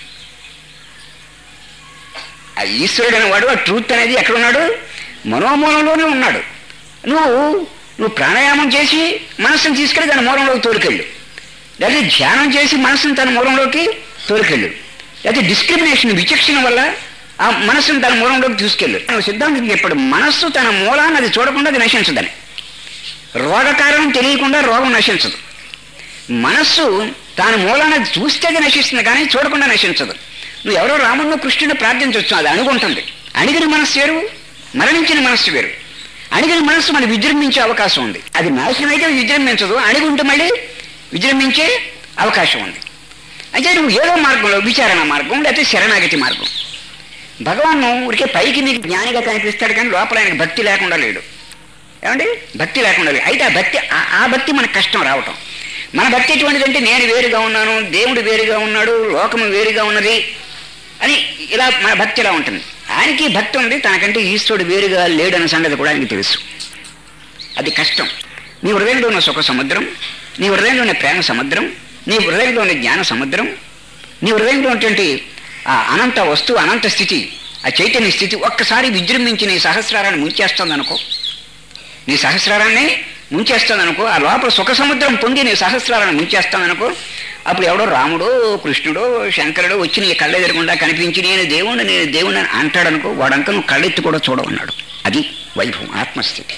ఆ ఈశ్వరుడు అనేవాడు ఆ ట్రూత్ అనేది ఎక్కడ ఉన్నాడు మనోమూలంలోనే ఉన్నాడు నువ్వు నువ్వు ప్రాణాయామం చేసి మనస్సును తీసుకెళ్ళి దాని మూలంలోకి తోలుకెళ్ళు లేదా ధ్యానం చేసి మనస్సును తన మూలంలోకి తోలుకెళ్ళు లేదా డిస్క్రిమినేషన్ విచక్షణ వల్ల ఆ మనస్సును తన మూలంలోకి తీసుకెళ్ళు నువ్వు సిద్ధాంతం చెప్పాడు మనస్సు తన మూలాన్ని అది చూడకుండా అది నశించదని రోగకారణం తెలియకుండా రోగం నశించదు మనస్సు తాను మూలాన చూస్తే అది నశిస్తుంది కానీ చూడకుండా నశించదు నువ్వు ఎవరో రాముడిని కృష్ణుని ప్రార్థించవచ్చు అది అణుగుంటుంది అణిగిన మనస్సు వేరు మరణించిన మనస్సు వేరు అణిగిన మనస్సు మనకి విజృంభించే అవకాశం ఉంది అది నాశనం అయితే విజృంభించదు అణిగి ఉంటే మళ్ళీ విజృంభించే అవకాశం ఉంది అయితే నువ్వు ఏదో మార్గంలో విచారణ మార్గం లేకపోతే శరణాగతి మార్గం భగవాన్ ఊరికే పైకి నీకు జ్ఞానిగా కనిపిస్తాడు కానీ లోపల ఆయనకు భక్తి లేకుండా లేడు ఏమండి భక్తి లేకుండా లేదు అయితే ఆ భక్తి ఆ- ఆ భక్తి మనకు కష్టం రావటం మన భక్తి ఎటువంటిదంటే నేను వేరుగా ఉన్నాను దేవుడు వేరుగా ఉన్నాడు లోకము వేరుగా ఉన్నది అని ఇలా మన భక్తి ఇలా ఉంటుంది ఆయనకి భక్తి ఉంది తనకంటే ఈశ్వరుడు వేరుగా లేడన్న సంగతి కూడా ఆయనకి తెలుసు అది కష్టం నీ హృదయంలో ఉన్న సుఖ సముద్రం నీ హృదయంలో ఉన్న ప్రేమ సముద్రం నీ హృదయంలో ఉన్న జ్ఞాన సముద్రం నీ హృదయంలో ఉన్నటువంటి ఆ అనంత వస్తువు అనంత స్థితి ఆ చైతన్య స్థితి ఒక్కసారి విజృంభించి నీ సహస్రారాన్ని ముంచేస్తుంది అనుకో నీ సహస్రారాన్ని ముంచేస్తాను అనుకో ఆ లోపల సుఖ సముద్రం పొంగి నీ సహస్రారాన్ని ముంచేస్తాను అనుకో అప్పుడు ఎవడో రాముడో కృష్ణుడో శంకరుడో వచ్చి నీ కళ్ళ ఎదురకుండా కనిపించి నేను దేవుణ్ణి నేను దేవుణ్ణి అని అంటాడు అనుకో వాడంక నువ్వు కళ్ళెత్తి కూడా చూడవన్నాడు అది వైభవం ఆత్మస్థితి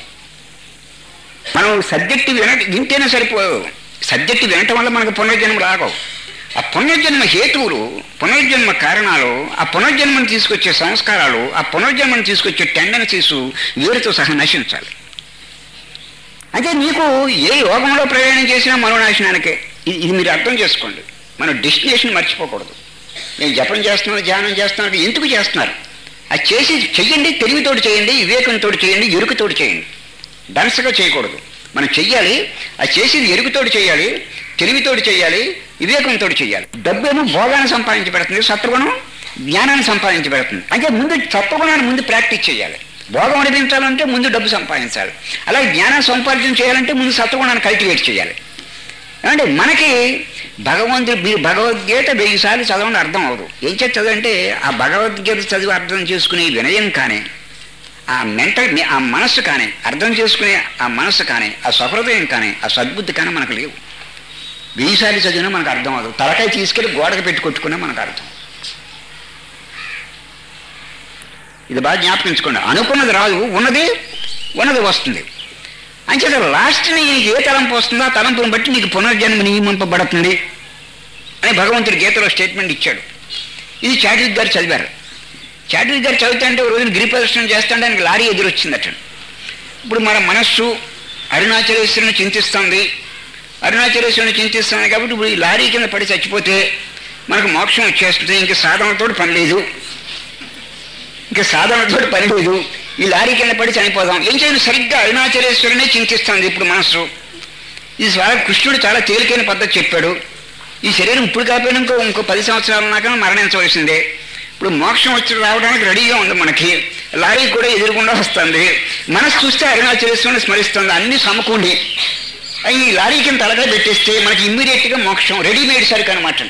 మనం సబ్జెక్టు విన వింటేనే సరిపోదు సబ్జెక్టు వినటం వల్ల మనకు పునర్జన్మ రాగవు ఆ పునర్జన్మ హేతువులు పునర్జన్మ కారణాలు ఆ పునర్జన్మను తీసుకొచ్చే సంస్కారాలు ఆ పునర్జన్మను తీసుకొచ్చే టెండెన్సీస్ వీరితో సహా నశించాలి అంటే నీకు ఏ యోగంలో ప్రయాణం చేసినా మనోనాశనానికే ఇది ఇది మీరు అర్థం చేసుకోండి మనం డెస్టినేషన్ మర్చిపోకూడదు నేను జపం చేస్తున్నాను ధ్యానం చేస్తున్నాను ఎందుకు చేస్తున్నారు అది చేసి చెయ్యండి తెలివితోటి చేయండి వివేకంతో చేయండి ఎరుకుతోటి చేయండి ధనసగా చేయకూడదు మనం చెయ్యాలి అది చేసేది ఎరుకుతోటి చేయాలి తెలివితోటి చేయాలి వివేకంతో చేయాలి డబ్బేమో భోగాన్ని సంపాదించి పెడుతుంది సత్వగుణం జ్ఞానాన్ని సంపాదించి పెడుతుంది అంటే ముందు సత్వగుణాన్ని ముందు ప్రాక్టీస్ చేయాలి భోగం అనిపించాలంటే ముందు డబ్బు సంపాదించాలి అలాగే జ్ఞానం సంపాదించడం చేయాలంటే ముందు సత్వగుణాన్ని కల్టివేట్ చేయాలి ఏమంటే మనకి భగవంతుడు మీరు భగవద్గీత వెయ్యి సార్లు చదవండి అర్థం అవదు ఏం చేసి చదవంటే ఆ భగవద్గీత చదివి అర్థం చేసుకునే వినయం కానీ ఆ మెంటల్ ఆ మనస్సు కానీ అర్థం చేసుకునే ఆ మనస్సు కానీ ఆ సహృదయం కానీ ఆ సద్బుద్ధి కానీ మనకు లేవు వెయ్యి సార్లు చదివినా మనకు అర్థం అవదు తలకాయ తీసుకెళ్ళి గోడకు పెట్టి కొట్టుకున్నా మనకు అర్థం ఇది బాగా జ్ఞాపకించుకోండి అనుకున్నది రాదు ఉన్నది ఉన్నది వస్తుంది అంచేత లాస్ట్ నీకు ఏ తలంపు వస్తుందో ఆ తలంపుని బట్టి నీకు పునర్జన్మ నియమింపబడుతుంది అని భగవంతుడు గీతలో స్టేట్మెంట్ ఇచ్చాడు ఇది చాటిక్ గారు చదివారు చాటిక్ గారు చదువుతుంటే ఒక రోజున గిరి ప్రదర్శన చేస్తుంటే ఆయనకి లారీ ఎదురొచ్చిందట ఇప్పుడు మన మనస్సు అరుణాచలేశ్వరుని చింతిస్తుంది అరుణాచలేశ్వరుని చింతిస్తుంది కాబట్టి ఇప్పుడు ఈ లారీ కింద పడి చచ్చిపోతే మనకు మోక్షం వచ్చేస్తుంది ఇంక సాధనతో పని లేదు ఇంకా సాధనతో పని లేదు ఈ లారీ కింద పడి చనిపోదాం ఏం చేయాలి సరిగ్గా అరుణాచలేశ్వరునే చింతిస్తుంది ఇప్పుడు మనస్సు ఈ చాలా కృష్ణుడు చాలా తేలికైన పద్ధతి చెప్పాడు ఈ శరీరం ఇప్పుడు కాకపోయినా ఇంకో ఇంకో పది సంవత్సరాల నాక మరణించవలసిందే ఇప్పుడు మోక్షం వచ్చి రావడానికి రెడీగా ఉంది మనకి లారీ కూడా ఎదురుకుండా వస్తుంది మనసు చూస్తే అరుణాచలేశ్వరుని స్మరిస్తుంది అన్ని సమకూడి ఈ లారీ కింద తలగా పెట్టేస్తే మనకి ఇమ్మీడియట్గా మోక్షం రెడీమేడ్ సరుకు అనమాట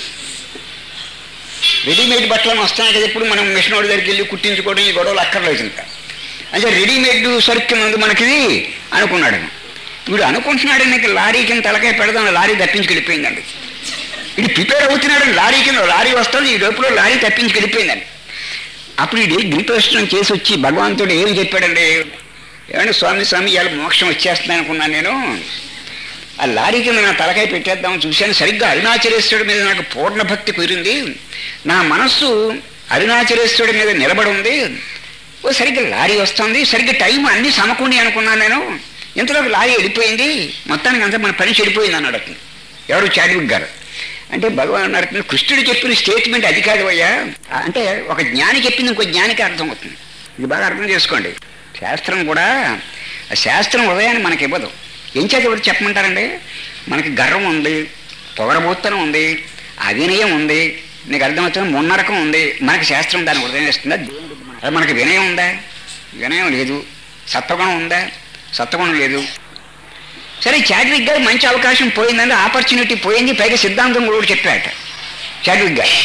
రెడీమేడ్ బట్టలను వస్తున్నాయి కదా ఇప్పుడు మనం మిషన్ వాడి దగ్గరికి వెళ్ళి కుట్టించుకోవడం ఈ గొడవలు అక్కర్లేదు ఇంకా అంటే రెడీమేడ్ సరుకు కింద మనకి అనుకున్నాడు వీడు అనుకుంటున్నాడు నీకు లారీ కింద తలకాయ పెడదాం లారీ తప్పించి వెళ్ళిపోయిందండి ఇది ప్రిపేర్ అవుతున్నాడు లారీ కింద లారీ వస్తుంది ఈ లోపల లారీ తప్పించి వెళ్ళిపోయిందండి అప్పుడు ఇది గిరిప్రదర్శనం చేసి వచ్చి భగవంతుడు ఏం చెప్పాడండి ఏమంటే స్వామి స్వామి ఇవాళ మోక్షం వచ్చేస్తుంది అనుకున్నాను నేను ఆ లారీ కింద నా తలకాయ పెట్టేద్దాం చూశాను సరిగ్గా అరుణాచలేశ్వరుడి మీద నాకు పూర్ణ భక్తి కుదిరింది నా మనస్సు అరుణాచలేశ్వరుడి మీద నిలబడి ఉంది ఓ సరిగ్గా లారీ వస్తుంది సరిగ్గా టైం అన్ని సమకూడి అనుకున్నాను నేను ఇంతలోకి లారీ వెళ్ళిపోయింది మొత్తానికి అంతా మన పని చెడిపోయింది అన్నాడు అతను ఎవరు చాడ్విక్ గారు అంటే భగవాన్ అన్నారు కృష్ణుడు చెప్పిన స్టేట్మెంట్ అది కాదు అయ్యా అంటే ఒక జ్ఞాని చెప్పింది ఇంకో జ్ఞానికి అర్థం అవుతుంది ఇది బాగా అర్థం చేసుకోండి శాస్త్రం కూడా ఆ శాస్త్రం హృదయాన్ని మనకి ఇవ్వదు ఏం చేత ఎవరు చెప్పమంటారండి మనకి గర్వం ఉంది పొగరబోత్తనం ఉంది అవినయం ఉంది నీకు అర్థమవుతుంది మున్నరకం ఉంది మనకి శాస్త్రం దాన్ని హృదయం ఇస్తుందా అది మనకి వినయం ఉందా వినయం లేదు సత్వగుణం ఉందా సత్వగుణం లేదు సరే చాడ్విక్ గారు మంచి అవకాశం పోయిందంటే ఆపర్చునిటీ పోయింది పైగా సిద్ధాంతం కూడా చెప్పాట చాడ్విక్ గారు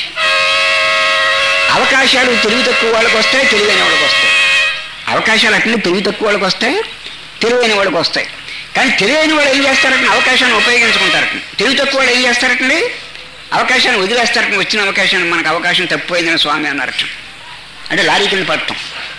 అవకాశాలు తెలివి తక్కువ వాళ్ళకి వస్తాయి తెలివైన వాళ్ళకి వస్తాయి అవకాశాలు అట్లనే తెలివి తక్కువ వాళ్ళకి వస్తాయి తెలివైన వాళ్ళకి వస్తాయి కానీ తెలివైన వాళ్ళు ఏం చేస్తారంటే అవకాశాన్ని ఉపయోగించుకుంటారట తెలివి తక్కువ వాళ్ళు ఏం చేస్తారటండి అవకాశాన్ని వదిలేస్తారట వచ్చిన అవకాశాన్ని మనకు అవకాశం తప్పిపోయిందని స్వామి అన్నారట అంటే లారీ కింద పడటం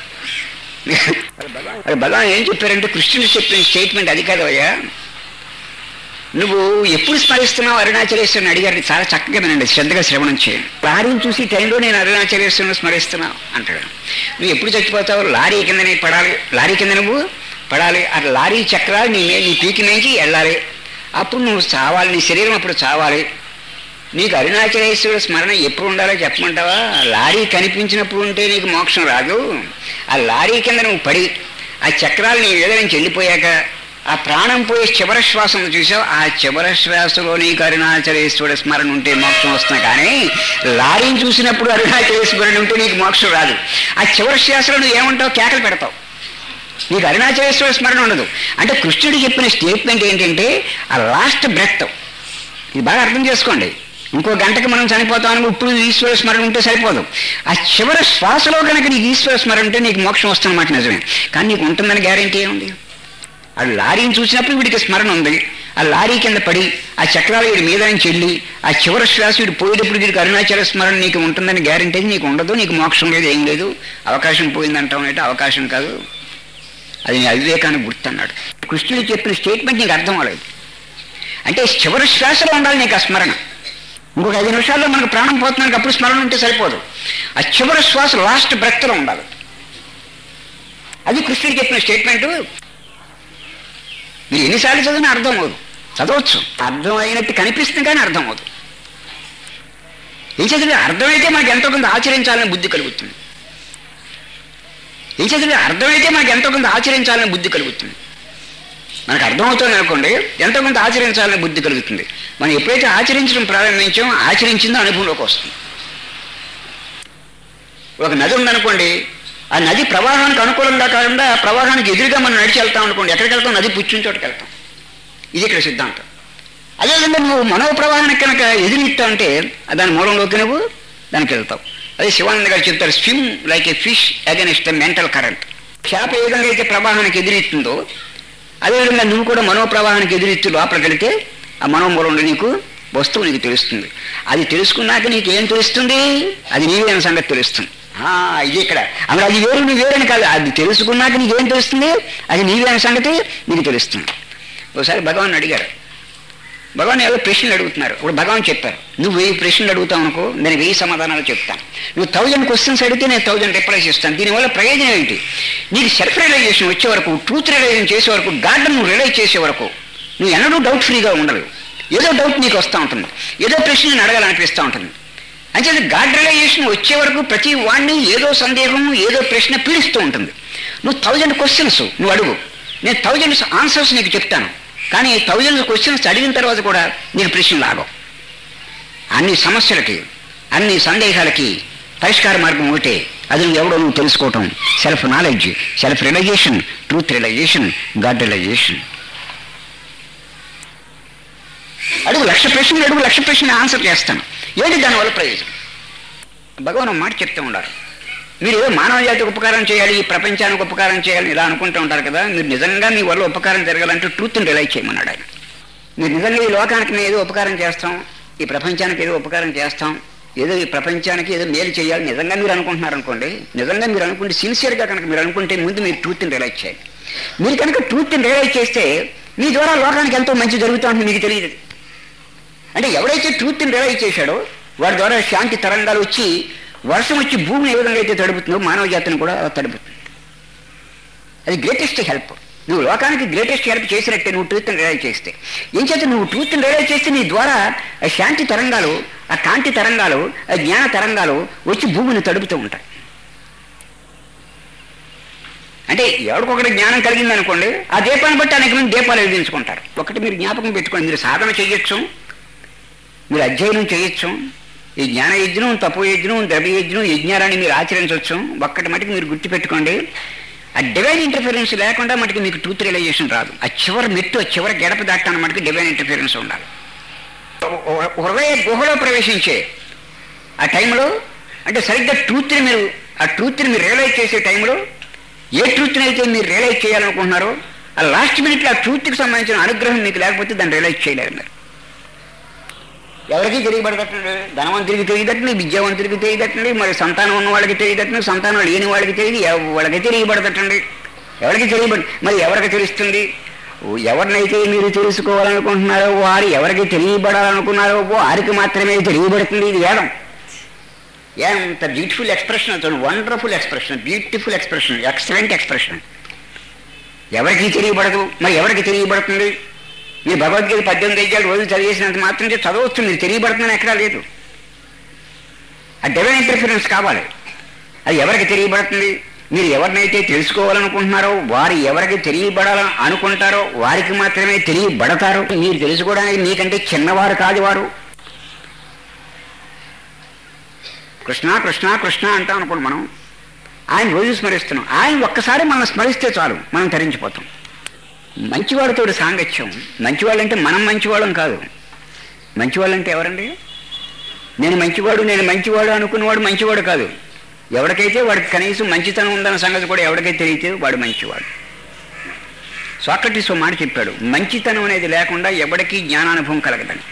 అది భగవాన్ ఏం చెప్పారంటే కృష్ణుడు చెప్పిన స్టేట్మెంట్ అది కాదు అయ్యా నువ్వు ఎప్పుడు స్మరిస్తున్నావు అరుణాచలేశ్వరుని అడిగారు చాలా చక్కగా వినండి శ్రద్ధగా శ్రవణం చేయండి లారీని చూసి టైంలో నేను అరుణాచలేశ్వరుని స్మరిస్తున్నావు అంటాడు నువ్వు ఎప్పుడు చచ్చిపోతావు లారీ కిందనే పడాలి లారీ కింద నువ్వు పడాలి ఆ లారీ చక్రాలు నీ నీ పీకి నుంచి వెళ్ళాలి అప్పుడు నువ్వు చావాలి నీ శరీరం అప్పుడు చావాలి నీకు అరుణాచలేశ్వరుడు స్మరణ ఎప్పుడు ఉండాలో చెప్పమంటావా లారీ కనిపించినప్పుడు ఉంటే నీకు మోక్షం రాదు ఆ లారీ కింద నువ్వు పడి ఆ చక్రాలు నీ మీద నుంచి వెళ్ళిపోయాక ఆ ప్రాణం పోయే చివర శ్వాసం చూసావు ఆ చివర శ్వాసలో నీకు అరుణాచలేశ్వరుడు స్మరణ ఉంటే మోక్షం వస్తుంది కానీ లారీని చూసినప్పుడు అరుణాచలేశ్వరుడు ఉంటే నీకు మోక్షం రాదు ఆ చివరి శ్వాసలో నువ్వు ఏమంటావు కేకలు పెడతావు నీకు అరుణాచలేశ్వర స్మరణ ఉండదు అంటే కృష్ణుడు చెప్పిన స్టేట్మెంట్ ఏంటంటే ఆ లాస్ట్ బ్రెత్ ఇది బాగా అర్థం చేసుకోండి ఇంకో గంటకి మనం చనిపోతామని ఇప్పుడు ఈశ్వర స్మరణ ఉంటే సరిపోదు ఆ చివరి శ్వాసలో కనుక నీకు ఈశ్వర స్మరణ ఉంటే నీకు మోక్షం వస్తుందన్నమాట నిజమే కానీ నీకు ఉంటుందని గ్యారంటీ ఏముంది ఆ లారీని చూసినప్పుడు వీడికి స్మరణ ఉంది ఆ లారీ కింద పడి ఆ చక్రాలు వీడి మీద నుంచి వెళ్ళి ఆ చివరి శ్వాస వీడు పోయేటప్పుడు వీడికి అరుణాచల స్మరణ నీకు ఉంటుందని గ్యారంటీ నీకు ఉండదు నీకు మోక్షం లేదు ఏం లేదు అవకాశం పోయిందంటాం అంటే అవకాశం కాదు అది నీ అవివేకాన్ని గుర్తన్నాడు కృష్ణుడు చెప్పిన స్టేట్మెంట్ నీకు అర్థం అవ్వలేదు అంటే చివరి శ్వాసలో ఉండాలి నీకు ఆ స్మరణ ఇంకొక ఐదు నిమిషాల్లో మనకు ప్రాణం పోతున్నానికి అప్పుడు స్మరణ ఉంటే సరిపోదు ఆ చివరి శ్వాస లాస్ట్ బ్రెత్లో ఉండాలి అది కృష్ణుడు చెప్పిన స్టేట్మెంట్ మీరు ఎన్నిసార్లు చదివినా అర్థం అవ్వదు చదవచ్చు అర్థం అయినట్టు కనిపిస్తుంది కానీ అర్థం అవ్వదు ఏం చదివి అర్థమైతే మనకు ఎంతో కొంత ఆచరించాలని బుద్ధి కలుగుతుంది ఏం చదివి అర్థమైతే మనకు ఎంతో కొంత ఆచరించాలని బుద్ధి కలుగుతుంది మనకు అర్థమవుతుంది అనుకోండి ఎంతో కొంత ఆచరించాలని బుద్ధి కలుగుతుంది మనం ఎప్పుడైతే ఆచరించడం ప్రారంభించామో ఆచరించిందో అనుభవంలోకి వస్తుంది ఒక నది ఉందనుకోండి ఆ నది ప్రవాహానికి అనుకూలంగా కాకుండా ప్రవాహానికి ఎదురుగా మనం నడిచి వెళ్తాం అనుకోండి ఎక్కడికి వెళ్తాం నది పుచ్చిన చోటుకి వెళ్తాం ఇది ఇక్కడ సిద్ధాంతం అదేవిధంగా నువ్వు మనో ప్రవాహానికి కనుక ఎదురుస్తావు అంటే దాని మూలంలోకి నువ్వు దానికి వెళ్తావు అదే శివానంద గారు చెప్తారు swim like a fish against the mental current చేప ఏ విధంగా అయితే ప్రవాహానికి ఎదురెత్తుందో అదేవిధంగా నువ్వు కూడా మనోప్రవాహానికి ఎదురెత్తి లోపలికి వెళితే ఆ మనోమూలంలో నీకు వస్తువు నీకు తెలుస్తుంది అది తెలుసుకున్నాక నీకు ఏం తెలుస్తుంది అది నీవే అన్న సంగతి తెలుస్తుంది ఆ, ఇది ఇక్కడ అప్పుడు అది వేరు నువ్వు వేరని కాదు అది తెలుసుకున్నాక నీకేం తెలుస్తుంది అది నీవే అన్న సంగతి నీకు తెలుస్తుంది ఒకసారి భగవాన్ అడిగారు భగవాన్ ఏదో ప్రశ్నలు అడుగుతున్నారు ఇప్పుడు భగవాన్ చెప్పారు నువ్వు వెయ్యి ప్రశ్నలు అడుగుతావు అనుకో నేను వెయ్యి సమాధానాలు చెప్తాను నువ్వు థౌజండ్ క్వశ్చన్స్ అడిగితే నేను థౌజండ్ రిప్లైస్ ఇస్తాను దీనివల్ల ప్రయోజనం ఏంటి నీకు సెల్ఫ్ రియలైజేషన్ వచ్చే వరకు ట్రూత్ రియలైజేషన్ చేసే వరకు గార్డెన్ నువ్వు రియలైజ్ చేసే వరకు నువ్వు ఎన్నడూ డౌట్ ఫ్రీగా ఉండలేవు ఏదో డౌట్ నీకు వస్తూ ఉంటుంది ఏదో ప్రశ్న నేను అడగాలనిపిస్తూ ఉంటుంది అంటే గాడ్ రియలైజేషన్ వచ్చే వరకు ప్రతి వాడిని ఏదో సందేహం ఏదో ప్రశ్న పీడిస్తూ ఉంటుంది నువ్వు థౌజండ్ క్వశ్చన్స్ నువ్వు అడుగు నేను థౌజండ్ ఆన్సర్స్ నీకు చెప్తాను కానీ థౌజండ్ క్వశ్చన్స్ అడిగిన తర్వాత కూడా నీకు ప్రశ్నలు ఆగవు అన్ని సమస్యలకి అన్ని సందేహాలకి పరిష్కార మార్గం ఒకటే అది నువ్వు ఎవడో నువ్వు తెలుసుకోవటం self knowledge self realisation truth realisation god realisation అడుగు లక్ష ప్రశ్నలు అడుగు లక్ష ప్రశ్నలు ఆన్సర్ చేస్తాను ఏంటి దానివల్ల ప్రయోజనం భగవాన్ ఒక మాట చెప్తూ ఉండాలి మీరు ఏదో మానవ జాతికి ఉపకారం చేయాలి ఈ ప్రపంచానికి ఉపకారం చేయాలి ఇలా అనుకుంటూ ఉంటారు కదా మీరు నిజంగా మీ వల్ల ఉపకారం జరగాలంటే ట్రూత్ని రిలైజ్ చేయమన్నాడు ఆయన మీరు నిజంగా ఈ లోకానికి మేము ఏదో ఉపకారం చేస్తాం ఈ ప్రపంచానికి ఏదో ఉపకారం చేస్తాం ఏదో ఈ ప్రపంచానికి ఏదో మేలు చేయాలి నిజంగా మీరు అనుకుంటున్నారు అనుకోండి నిజంగా మీరు అనుకుంటే సిన్సియర్గా కనుక మీరు అనుకుంటే ముందు మీరు ట్రూత్ని రిలైజ్ చేయాలి మీరు కనుక ట్రూత్ని రిలైజ్ చేస్తే మీ ద్వారా లోకానికి ఎంతో మంచి జరుగుతుందని మీకు తెలియదు అంటే ఎవడైతే ట్రూత్ని రియలైజ్ చేశాడో వాడి ద్వారా శాంతి తరంగాలు వచ్చి వర్షం వచ్చి భూమిని ఏ విధంగా అయితే తడుపుతుందో మానవ జాతిని కూడా తడుపుతుంది అది గ్రేటెస్ట్ హెల్ప్ నువ్వు లోకానికి గ్రేటెస్ట్ హెల్ప్ చేసినట్టే నువ్వు ట్రూత్ని రియలైజ్ చేస్తే ఏం చేస్తే నువ్వు ట్రూత్ని రియలైజ్ చేస్తే నీ ద్వారా ఆ శాంతి తరంగాలు ఆ కాంతి తరంగాలు ఆ జ్ఞాన తరంగాలు వచ్చి భూమిని తడుపుతూ ఉంటాయి అంటే ఎవరికొకటి జ్ఞానం కలిగింది అనుకోండి ఆ దీపాన్ని బట్టి అనేక మంది దీపాలు వెలిగించుకుంటారు ఒకటి మీరు జ్ఞాపకం పెట్టుకోండి మీరు సాధన చేయొచ్చు మీరు అధ్యయనం చేయొచ్చు ఈ జ్ఞాన యజ్ఞం తపో యజ్ఞం ద్రవ్య యజ్ఞం యజ్ఞాలని మీరు ఆచరించవచ్చు ఒక్కటి మటుకు మీరు గుర్తుపెట్టుకోండి ఆ డివైన్ ఇంటర్ఫిరెన్స్ లేకుండా మటుకు మీకు ట్రూత్ రియలైజేషన్ రాదు ఆ చివరి మెట్టు ఆ చివరి గడప దాటాన్ని మటుకు డివైన్ ఇంటర్ఫిరెన్స్ ఉండాలి హృదయ గుహలో ప్రవేశించే ఆ టైంలో అంటే సరిగ్గా ట్రూత్ని మీరు ఆ ట్రూత్ని మీరు రియలైజ్ చేసే టైంలో ఏ ట్రూత్ని అయితే మీరు రియలైజ్ చేయాలనుకుంటున్నారో ఆ లాస్ట్ మినిట్లో ఆ ట్రూత్కి సంబంధించిన అనుగ్రహం మీకు లేకపోతే దాన్ని రియలైజ్ చేయలేరు మీరు ఎవరికి తెలియబడదట్టండి ధనవంతుడికి తెలియదట్టండి విద్యావంతుడికి తెలియదట్టండి మరి సంతానం ఉన్న వాళ్ళకి తెలియదట్టండి సంతానం లేని వాళ్ళకి తెలియదు ఎవ- వాళ్ళకి తెలియబడదట్టండి ఎవరికి తెలియబడి మరి ఎవరికి తెలుస్తుంది ఓ ఎవరినైతే మీరు తెలుసుకోవాలనుకుంటున్నారో వారు ఎవరికి తెలియబడాలనుకున్నారో వారికి మాత్రమే తెలియబడుతుంది ఇది వేదం ఎంత బ్యూటిఫుల్ ఎక్స్ప్రెషన్ అతను wonderful expression beautiful expression excellent expression ఎవరికి తెలియబడదు మరి ఎవరికి తెలియబడుతుంది మీరు భగవద్గీత పద్దెనిమిది అధ్యాయులు రోజు చదివేసినంత మాత్రం చేత చదవచ్చు మీరు తెలియబడుతుందని ఎక్కడా లేదు ఆ డివైన్ ఇంటర్ఫిరెన్స్ కావాలి అది ఎవరికి తెలియబడుతుంది మీరు ఎవరినైతే తెలుసుకోవాలనుకుంటున్నారో వారు ఎవరికి తెలియబడాలని అనుకుంటారో వారికి మాత్రమే తెలియబడతారు మీరు తెలుసుకోవడానికి మీకంటే చిన్నవారు కాదు వారు కృష్ణ కృష్ణ కృష్ణ అంటాం అనుకోండి మనం ఆయన రోజు స్మరిస్తున్నాం ఆయన ఒక్కసారి మనం స్మరిస్తే చాలు మనం తరించిపోతాం మంచివాడితో సాంగత్యం మంచివాళ్ళంటే మనం మంచివాళ్ళం కాదు మంచివాళ్ళంటే ఎవరండి నేను మంచివాడు నేను మంచివాడు అనుకున్నవాడు మంచివాడు కాదు ఎవరికైతే వాడికి కనీసం మంచితనం ఉందన్న సంగతి కూడా ఎవరికైతే తెలియతే వాడు మంచివాడు సాక్రటీస్ ఓ మాట చెప్పాడు మంచితనం అనేది లేకుండా ఎవడికి జ్ఞానానుభవం కలగదని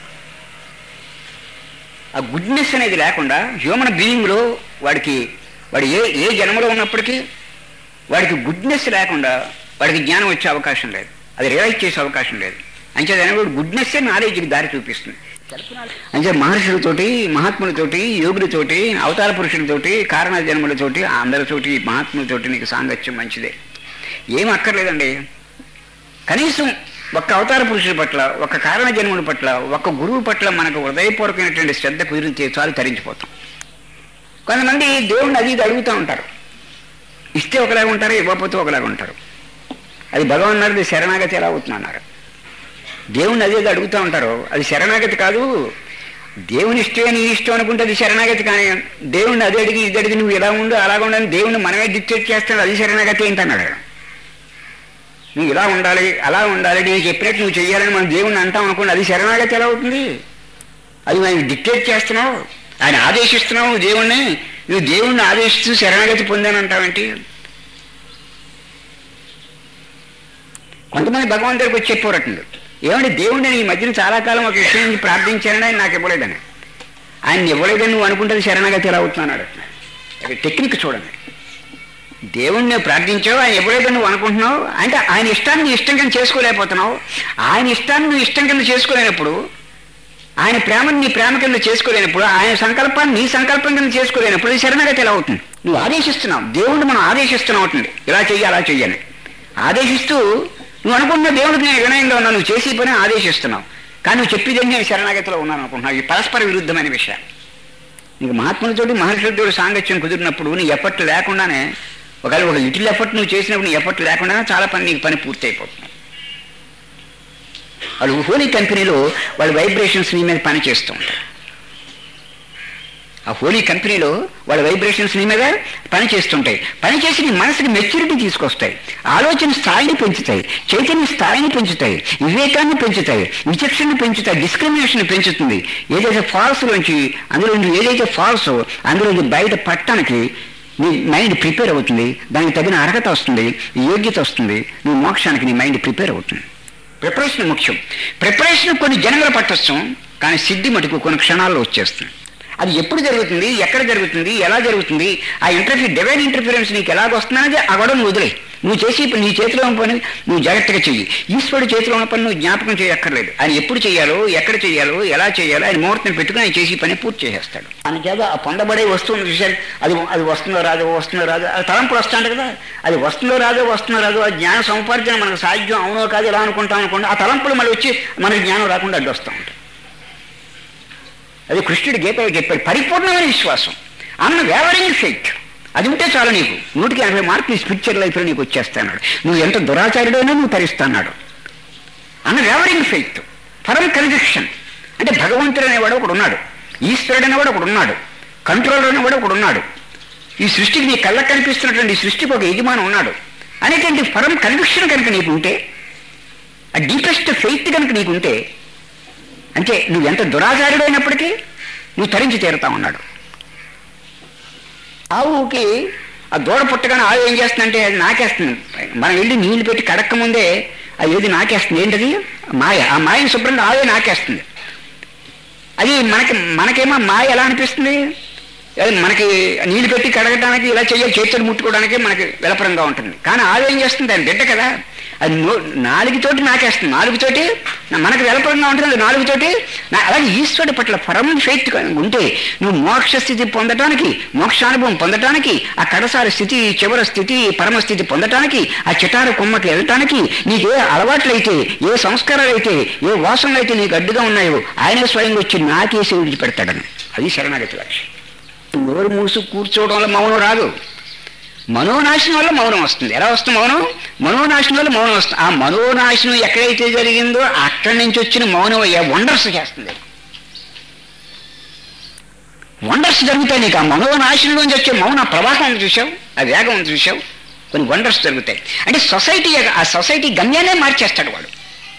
ఆ గుడ్నెస్ అనేది లేకుండా హ్యూమన్ బీయింగ్లో వాడికి వాడు ఏ ఏ జన్మలో ఉన్నప్పటికీ వాడికి గుడ్నెస్ లేకుండా వాడికి జ్ఞానం వచ్చే అవకాశం లేదు అది రియలైజ్ చేసే అవకాశం లేదు అంచేది వాడు గుడ్నెస్సే నాలెడ్జ్కి దారి చూపిస్తుంది అంటే మహర్షులతోటి మహాత్ములతోటి యోగులతోటి అవతార పురుషులతోటి కారణ జన్మలతోటి అందరితోటి మహాత్ములతోటి నీకు సాంగత్యం మంచిదే ఏం అక్కర్లేదండి కనీసం ఒక్క అవతార పురుషుల పట్ల ఒక కారణ జన్ముల పట్ల ఒక గురువు పట్ల మనకు హృదయపూర్వకమైనటువంటి శ్రద్ధ కుదిరితే చాలు తరించిపోతాం కొంతమంది దేవుణ్ణి అది ఇది అడుగుతూ ఉంటారు ఇస్తే ఒకలాగా ఉంటారు ఇవ్వకపోతే ఒకలాగా ఉంటారు అది భగవాన్ అన్నది శరణాగతి ఎలా అవుతుంది అన్నారు దేవుణ్ణి అది ఇది అడుగుతూ ఉంటారు అది శరణాగతి కాదు దేవుని ఇష్టమే నీ ఇష్టం అనుకుంటే అది శరణాగతి కానీ దేవుణ్ణి అది అడిగి ఇది అడిగి నువ్వు ఇలా ఉండు అలాగ ఉండని దేవుణ్ణి మనమే డిక్టేట్ చేస్తాడు అది శరణాగతి ఏంటన్నాడు నువ్వు ఇలా ఉండాలి అలా ఉండాలి నేను చెప్పినట్టు నువ్వు చెయ్యాలని మనం దేవుణ్ణి అంటాం అనుకోండి అది శరణాగతి ఎలా అవుతుంది అది మనం డిక్టేట్ చేస్తున్నావు ఆయన ఆదేశిస్తున్నావు దేవుణ్ణి నువ్వు దేవుణ్ణి ఆదేశిస్తూ శరణాగతి పొందానంటావేంటి కొంతమంది భగవాన్ దగ్గరికి వచ్చి చెప్పారటండి ఏమంటే దేవుణ్ణి నేను ఈ మధ్యన చాలా కాలం ఒక విషయం నుంచి ప్రార్థించానని ఆయన నాకు ఇవ్వలేదని ఆయన ఇవ్వలేదని నువ్వు అనుకుంటుంది శరణాగతి ఎలా అవుతున్నాడు అది టెక్నిక్ చూడండి దేవుణ్ణి ప్రార్థించావు ఆయన ఎప్పుడైతే నువ్వు అనుకుంటున్నావు అంటే ఆయన ఇష్టాన్ని నీ ఇష్టం కింద చేసుకోలేకపోతున్నావు ఆయన ఇష్టాన్ని నువ్వు ఇష్టం కింద చేసుకోలేనప్పుడు ఆయన ప్రేమను నీ ప్రేమ కింద చేసుకోలేనప్పుడు ఆయన సంకల్పాన్ని నీ సంకల్పం కింద చేసుకోలేనప్పుడు ఇది శరణగతి ఎలా అవుతుంది నువ్వు ఆదేశిస్తున్నావు దేవుడిని మనం ఆదేశిస్తున్నావు అవుతుంది ఇలా చెయ్యి అలా చెయ్యని ఆదేశిస్తూ నువ్వు అనుకుంటున్న దేవుడికి నేను వినయంగా ఉన్నా నువ్వు చేసే పని ఆదేశిస్తున్నావు కానీ నువ్వు చెప్పేది నేను శరణాగతిలో ఉన్నాను అనుకుంటున్నావు ఇది పరస్పర విరుద్ధమైన విషయాలు నీకు మహాత్ములతోటి మహర్షులతోటి సాంగత్యం కుదిరినప్పుడు నీ ఎఫర్ట్ లేకుండానే ఒకవేళ ఒక లిటిల్ ఎఫర్ట్ నువ్వు చేసినప్పుడు నీ ఎఫర్ట్ లేకుండానే చాలా పని నీకు పని పూర్తి అయిపోతుంది వాళ్ళు హోలీ కంపెనీలో వాళ్ళ వైబ్రేషన్స్ నీ మీద పని చేస్తూ ఉంటారు ఆ హోలీ కంపెనీలో వాళ్ళ వైబ్రేషన్స్ నీ మీద పని చేస్తుంటాయి పని చేసి నీ మనసుకి మెచ్యూరిటీ తీసుకొస్తాయి ఆలోచన స్థాయిని పెంచుతాయి చైతన్య స్థాయిని పెంచుతాయి వివేకాన్ని పెంచుతాయి విచక్షణ పెంచుతాయి డిస్క్రిమినేషన్ పెంచుతుంది ఏదైతే ఫాల్స్ నుంచి అందులో నుంచి ఏదైతే ఫాల్స్ అందులో నుంచి బయట పట్టడానికి నీ మైండ్ ప్రిపేర్ అవుతుంది దానికి తగిన అర్హత వస్తుంది యోగ్యత వస్తుంది నీ మోక్షానికి నీ మైండ్ ప్రిపేర్ అవుతుంది ప్రిపరేషన్ ముఖ్యం ప్రిపరేషన్ కొన్ని జనములు పట్టొచ్చు కానీ సిద్ధి మటుకు కొన్ని క్షణాల్లో వచ్చేస్తుంది అది ఎప్పుడు జరుగుతుంది ఎక్కడ జరుగుతుంది ఎలా జరుగుతుంది ఆ ఇంటర్ఫియర్ డివైన్ ఇంటర్ఫిరెన్స్ నీకు ఎలాగ వస్తుందనేది ఆ గొడవ నువ్వు వదిలే నువ్వు చేసి నీ చేతిలో ఉన్న పని నువ్వు జాగ్రత్తగా చెయ్యి ఈశ్వరుడు చేతిలో ఉన్న పని నువ్వు జ్ఞాపకం చేయక్కర్లేదు ఆయన ఎప్పుడు చేయాలో ఎక్కడ చేయాలో ఎలా చేయాలో ఆయన ముహూర్తం పెట్టుకుని ఆయన చేసి పని పూర్తి చేసేస్తాడు ఆయన చేత ఆ పొందబడే వస్తువును చూశారు అది అది వస్తుందో రాదో వస్తుందో రాదో అది తలంపులు వస్తాడు కదా అది వస్తుందో రాదో వస్తుందో రాదో ఆ జ్ఞాన సముపార్జన మనకు సాధ్యం అవునో కాదు ఎలా అనుకుంటాం అనుకోండి ఆ తలంపులు మళ్ళీ వచ్చి మనకి జ్ఞానం రాకుండా అడ్డు వస్తూ ఉంటాయి అది కృష్ణుడు గీతలో చెప్పాడు పరిపూర్ణమైన విశ్వాసం అన్న వేవరింగ్ ఫెయిట్ అది ఉంటే చాలు నీకు నూటికి ఎనభై మార్కులు స్పిరిచువల్ లైఫ్లో నీకు వచ్చేస్తాడు నువ్వు ఎంత దురాచారుడైనా నువ్వు తరిస్తాడు అన్న వేవరింగ్ ఫెయిత్ ఫరం కన్విక్షన్ అంటే భగవంతుడు అనేవాడు ఒకడు ఉన్నాడు ఈశ్వరుడు అనేవాడు ఒకడు ఉన్నాడు కంట్రోలర్ అనేవాడు ఒకడు ఉన్నాడు ఈ సృష్టికి నీ కళ్ళకు కనిపిస్తున్నటువంటి ఈ సృష్టికి ఒక యజమాని ఉన్నాడు అనేటువంటి ఫరం కన్విక్షన్ కనుక నీకు ఉంటే ఆ డీపెస్ట్ ఫెయిత్ కనుక నీకు ఉంటే అంటే నువ్వు ఎంత దురాచారుడు అయినప్పటికీ నువ్వు తరించి తీరుతా ఉన్నాడు ఆవుకి ఆ దూడ పుట్టగానే ఆవు ఏం చేస్తుందంటే అది నాకేస్తుంది మనం వెళ్ళి నీళ్లు పెట్టి కడక్క ముందే అది ఏది నాకేస్తుంది ఏంటది మాయ ఆ మాయని శుభ్రంగా ఆవే నాకేస్తుంది అది మనకి మనకేమో మాయ ఎలా అనిపిస్తుంది అది మనకి నీళ్లు పెట్టి కడగడానికి ఇలా చేయాలి చేతులు ముట్టుకోవడానికి మనకి విలపరంగా ఉంటుంది కానీ ఆవు ఏం చేస్తుంది దాని బిడ్డ కదా అది నో నాలుగుతోటి నాకేస్తుంది నాలుగుతోటి మనకు వెలపరంగా ఉంటుంది అది నాలుగుతోటి నా- అలాగే ఈశ్వరుడి పట్ల పరమ ఫెయిత్ ఉంటే నువ్వు మోక్ష స్థితి పొందటానికి మోక్షానుభవం పొందటానికి ఆ కడసారి స్థితి చివరి స్థితి పరమ స్థితి పొందటానికి ఆ చిటారు కొమ్మకి వెళ్ళటానికి నీకు ఏ అలవాట్లయితే ఏ సంస్కారాలు అయితే ఏ వాసనలు అయితే నీకు అడ్డుగా ఉన్నాయో ఆయనే స్వయంగా వచ్చి నాకేసి విడిచిపెడతాడని అది శరణాగతి లక్ష్యం నోరు మూసు కూర్చోవడం వల్ల మౌనం రాదు మనోనాశనం వల్ల మౌనం వస్తుంది ఎలా వస్తుంది మౌనం మనోనాశనం వల్ల మౌనం వస్తుంది ఆ మనోనాశనం ఎక్కడైతే జరిగిందో అక్కడి నుంచి వచ్చిన మౌనం అయ్యే వండర్స్ చేస్తుంది వండర్స్ జరుగుతాయి నీకు ఆ మనోనాశనం నుంచి వచ్చే మౌన ప్రవాహం ఉంది చూసావు ఆ వేగం ఉంది చూసావు కొన్ని వండర్స్ జరుగుతాయి అంటే సొసైటీ ఆ సొసైటీ గమ్యాన్నే మార్చేస్తాడు వాడు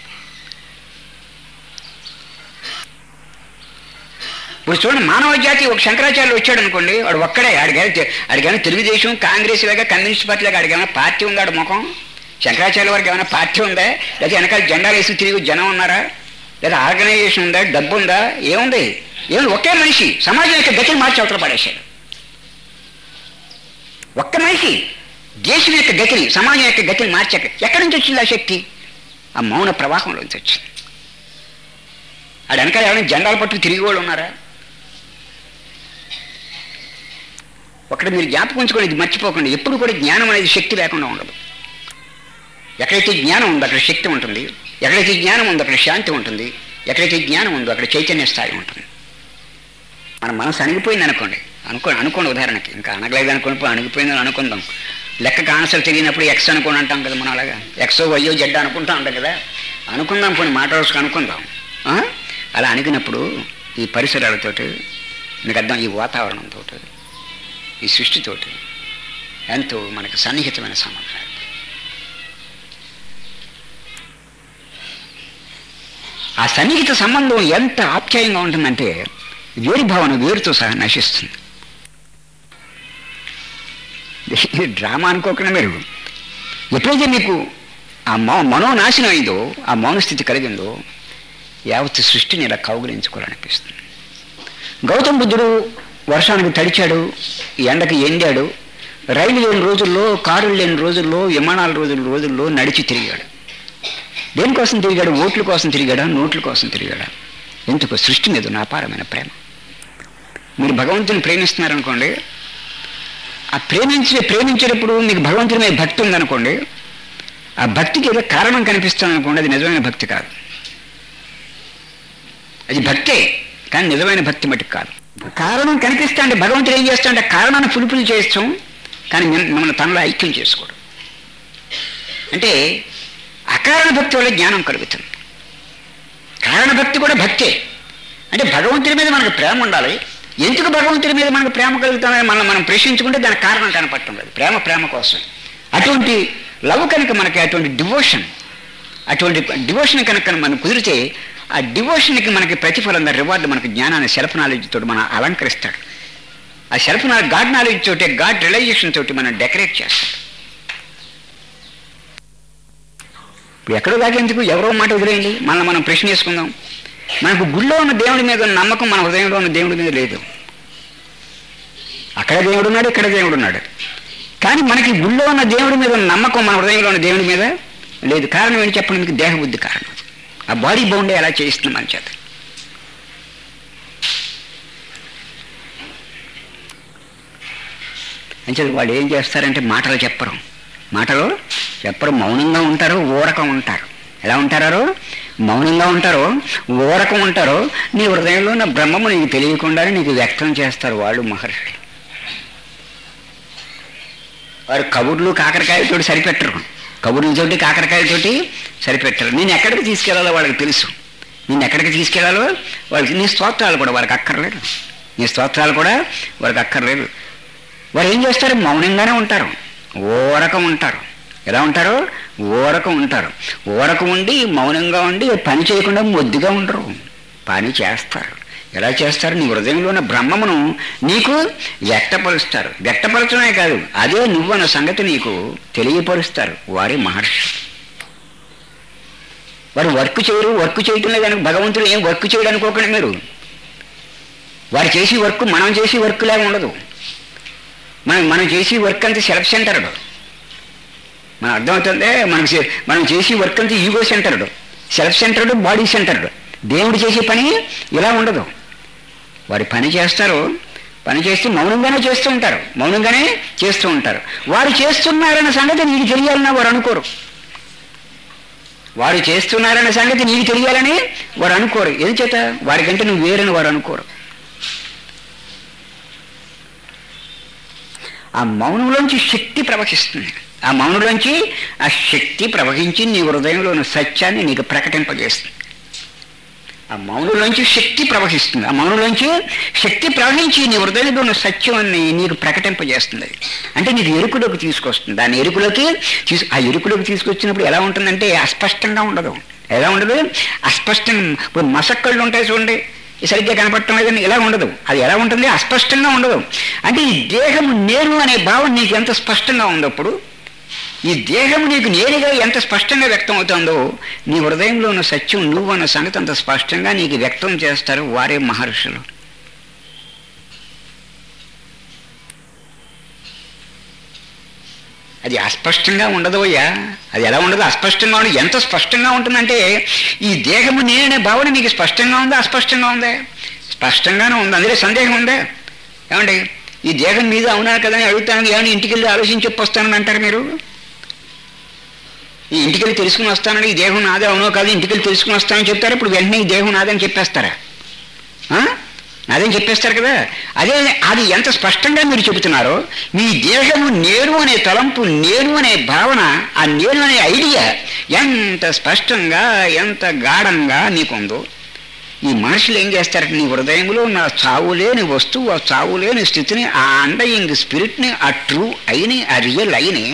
ఇప్పుడు చూడండి మానవ జాతి ఒక శంకరాచార్యులు వచ్చాడు అనుకోండి వాడు ఒక్కడే అడిగాను అడిగాను తెలుగుదేశం కాంగ్రెస్ లాగా కమ్యూనిస్ట్ పార్టీ లాగా అడిగాను పార్టీ ఉందాడు ముఖం శంకరాచార్య వారికి ఏమైనా పార్టీ ఉందా లేదా వెనకాల జెండా వేసి తిరిగి జనం ఉన్నారా లేదా ఆర్గనైజేషన్ ఉందా డబ్బు ఉందా ఏముంది ఏముంది ఒకే మనిషి సమాజం యొక్క గతిని మార్చి అవతల పడేశాడు ఒక్క మనిషి దేశం యొక్క గతిని సమాజం యొక్క గతిని మార్చాక ఎక్కడి నుంచి వచ్చింది ఆ శక్తి ఆ మౌన ప్రవాహంలోంచి వచ్చింది ఆడ వెనకాల ఎవరైనా జెండాలు పట్టుకు తిరిగి వాళ్ళు ఉన్నారా ఒకటి మీరు జ్ఞాపకం ఉంచుకొని ఇది మర్చిపోకండి ఎప్పుడు కూడా జ్ఞానం అనేది శక్తి లేకుండా ఉండదు ఎక్కడైతే జ్ఞానం ఉందో అక్కడ శక్తి ఉంటుంది ఎక్కడైతే జ్ఞానం ఉందో అక్కడ శాంతి ఉంటుంది ఎక్కడైతే జ్ఞానం ఉందో అక్కడ చైతన్య స్థాయి ఉంటుంది మన మనసు అణిగిపోయింది అనుకోండి అనుకో అనుకోండి ఉదాహరణకి ఇంకా అనగలేదు అనుకోండి పోయి అణిగిపోయిందని అనుకుందాం లెక్కకు ఆన్సర్ తెలియనప్పుడు ఎక్స్ అనుకోని అంటాం కదా మనం అలాగా ఎక్సో వయ్యో జడ్డ అనుకుంటా ఉంటాం కదా అనుకుందాం పోనీ మాట రోజుకు అనుకుందాం ఆ? అలా అణిగినప్పుడు ఈ పరిసరాలతోటి మీకు అర్థం ఈ వాతావరణంతో ఈ సృష్టితోటి ఎంతో మనకు సన్నిహితమైన సంబంధం ఏర్పడింది. ఆ సన్నిహిత సంబంధం ఎంత ఆప్యాయంగా ఉంటుందంటే వేరు భావన వేరుతో సహా నశిస్తుంది ఇది డ్రామా అనుకోకుండా మీరు ఎప్పుడైతే మీకు ఆ మౌ మనోనాశనం అయిందో ఆ మౌన స్థితి కలిగిందో యావత్ సృష్టిని ఇలా కౌగిలించుకోవాలనిపిస్తుంది గౌతమ బుద్ధుడు వర్షానికి తడిచాడు ఎండకి ఎండాడు రైలు లేని రోజుల్లో కారులు లేని రోజుల్లో విమానాల రోజుల రోజుల్లో నడిచి తిరిగాడు దేనికోసం తిరిగాడు ఓట్ల కోసం తిరిగాడా నోట్ల కోసం తిరిగాడా ఎందుకు సృష్టి మీద ఉన్న అపారమైన ప్రేమ మీరు భగవంతుని ప్రేమిస్తున్నారనుకోండి ఆ ప్రేమించే ప్రేమించేటప్పుడు మీకు భగవంతుని మీద భక్తి ఉందనుకోండి ఆ భక్తికి ఏదో కారణం కనిపిస్తుంది అనుకోండి అది నిజమైన భక్తి కాదు అది భక్తే కానీ నిజమైన భక్తి మటుకు కాదు కారణం కనిపిస్తా అంటే భగవంతుడు ఏం చేస్తా అంటే కారణాన్ని ఫుల్ఫిల్ చేస్తాం కానీ మిమ్- మిమ్మల్ని తనలో ఐక్యం చేసుకోడు అంటే అకారణ భక్తి వల్ల జ్ఞానం కలుగుతుంది కారణ భక్తి కూడా భక్తే అంటే భగవంతుడి మీద మనకు ప్రేమ ఉండాలి ఎందుకు భగవంతుడి మీద మనకు ప్రేమ కలుగుతుందని మనం మనం ప్రశ్నించుకుంటే దానికి కారణం కనపడటం లేదు ప్రేమ ప్రేమ కోసం అటువంటి లవ్ కనుక మనకి అటువంటి డివోషన్ అటువంటి డివోషన్ కనుక మనం కుదిరితే ఆ డివోషన్కి మనకి ప్రతిఫలం రివార్డు మనకి జ్ఞానాన్ని సెల్ఫ్ నాలెడ్జ్ తోటి మనం అలంకరిస్తాడు ఆ సెల్ఫ్ నాలెడ్జ్ గాడ్ నాలెడ్జ్ తోటి గాడ్ రిలైజేషన్ తోటి మనం డెకరేట్ చేస్తాడు ఇప్పుడు ఎక్కడో దాకా ఎందుకు ఎవరో మాట వదిలేయండి మనల్ని మనం ప్రశ్న వేసుకుందాం మనకు గుళ్ళో ఉన్న దేవుడి మీద ఉన్న నమ్మకం మన హృదయంలో ఉన్న దేవుడి మీద లేదు అక్కడ దేవుడు ఉన్నాడు ఇక్కడ దేవుడు ఉన్నాడు కానీ మనకి గుళ్ళో ఉన్న దేవుడి మీద ఉన్న నమ్మకం మన హృదయంలో ఉన్న దేవుడి మీద లేదు కారణం ఏంటి చెప్పండి మీకు దేహబుద్ధి కారణం ఆ బాడీ బౌండే అలా చేస్తుంది మన చేత అంచేది వాళ్ళు ఏం చేస్తారంటే మాటలు చెప్పరు మాటలు చెప్పరు మౌనంగా ఉంటారు ఊరకం ఉంటారు ఎలా ఉంటారు మౌనంగా ఉంటారు ఊరకం ఉంటారు నీ హృదయంలో ఉన్న బ్రహ్మము నీకు తెలియకుండానే నీకు వ్యక్తం చేస్తారు వాళ్ళు మహర్షులు వారు కబుర్లు కాకరకాయలతోటి సరిపెట్టరు కబుర్లతోటి కాకరకాయలతోటి సరిపెట్టరు నేను ఎక్కడికి తీసుకెళ్లాలో వాళ్ళకి తెలుసు నేను ఎక్కడికి తీసుకెళ్లాలో వాళ్ళకి నీ స్తోత్రాలు కూడా వారికి అక్కర్లేదు నీ స్తోత్రాలు కూడా వారికి అక్కర్లేదు వారు ఏం చేస్తారు మౌనంగానే ఉంటారు ఓరకం ఉంటారు ఎలా ఉంటారు ఓరకం ఉంటారు ఓరకం ఉండి మౌనంగా ఉండి పని చేయకుండా మొద్దుగా ఉండరు పని చేస్తారు ఎలా చేస్తారు నీ హృదయంలో ఉన్న బ్రహ్మమును నీకు వ్యక్తపరుస్తారు వ్యక్తపరచడమే కాదు అదే నువ్వన్న సంగతి నీకు తెలియపరుస్తారు వారి మహర్షి వారు వర్క్ చేయరు వర్క్ చేయటం లేదని భగవంతుడు ఏం వర్క్ చేయడం అనుకోకండి మీరు వారు చేసే వర్క్ మనం చేసే వర్క్ లాగా ఉండదు మనం మనం చేసే వర్క్ అంతా సెల్ఫ్ సెంటర్డ్ మన అర్థమవుతుంది మనకి చే- మనం చేసే వర్క్ అంతా ego centred self centred body centred దేవుడు చేసే పని ఇలా ఉండదు వారి పని చేస్తారు పని చేస్తూ మౌనంగానే చేస్తూ ఉంటారు మౌనంగానే చేస్తూ ఉంటారు వారు చేస్తున్నారన్న సంగతి నీకు తెలియాలని వారు అనుకోరు వారు చేస్తున్నారన్న సంగతి నీకు తెలియాలని వారు అనుకోరు ఏది చేత వారికంటే నువ్వు వేరని వారు అనుకోరు ఆ మౌనంలోంచి శక్తి ప్రవహిస్తుంది ఆ మౌనంలోంచి ఆ శక్తి ప్రవహించి నీ హృదయంలోని సత్యాన్ని నీకు ప్రకటింపజేస్తుంది ఆ మౌనంలోంచి శక్తి ప్రవహిస్తుంది ఆ మౌనంలోంచి శక్తి ప్రవహించి నీ హృదయంలో ఉన్న సత్యాన్ని నీకు ప్రకటింపజేస్తుంది అది అంటే నీకు ఎరుకులోకి తీసుకొస్తుంది దాని ఎరుకులోకి తీసు ఆ ఎరుకులోకి తీసుకొచ్చినప్పుడు ఎలా ఉంటుందంటే అస్పష్టంగా ఉండదు ఎలా ఉండదు అస్పష్టంగా ఇప్పుడు మసక్కళ్ళు ఉంటాయి చూడండి ఈ సరిగ్గా కనపడటం లేదని ఇలా ఉండదు అది ఎలా ఉంటుంది అస్పష్టంగా ఉండదు అంటే ఈ దేహం నేను అనే భావం నీకు ఎంత స్పష్టంగా ఉందప్పుడు ఈ దేహం నీకు నేరుగా ఎంత స్పష్టంగా వ్యక్తం అవుతుందో నీ హృదయంలో ఉన్న సత్యం నువ్వు అన్న సంగతి అంత స్పష్టంగా నీకు వ్యక్తం చేస్తారు వారే మహర్షులు అది అస్పష్టంగా ఉండదోయ్యా అది ఎలా ఉండదు అస్పష్టంగా ఉండదు ఎంత స్పష్టంగా ఉంటుందంటే ఈ దేహము నేననే భావన మీకు స్పష్టంగా ఉందా అస్పష్టంగా ఉందా స్పష్టంగానే ఉంది అందులో సందేహం ఉందా ఏమండి ఈ దేహం మీద అవునా కదా అని అడుగుతాను ఏమని ఇంటికి వెళ్ళి ఆలోచించి చెప్పి వస్తానని అంటారు మీరు ఈ ఇంటికి వెళ్ళి తెలుసుకుని వస్తానని ఈ దేహం నాదే అవునో కాదు ఇంటికి వెళ్ళి తెలుసుకుని వస్తానని చెప్తారు ఇప్పుడు వెంటనే ఈ దేహం నాదని చెప్పేస్తారా ఆ? నాదని చెప్పేస్తారు కదా అదే అది ఎంత స్పష్టంగా మీరు చెబుతున్నారో మీ దేహము నేను అనే తలంపు నేను అనే భావన ఆ నేను అనే ఐడియా ఎంత స్పష్టంగా ఎంత గాఢంగా నీకుందో ఈ మనుషులు ఏం చేస్తారంటే నీ హృదయంలో నా చావులేని వస్తువు ఆ చావులేని స్థితిని ఆ అండయింగ్ స్పిరిట్ని ఆ ట్రూ అయిని ఆ రియల్ అయిని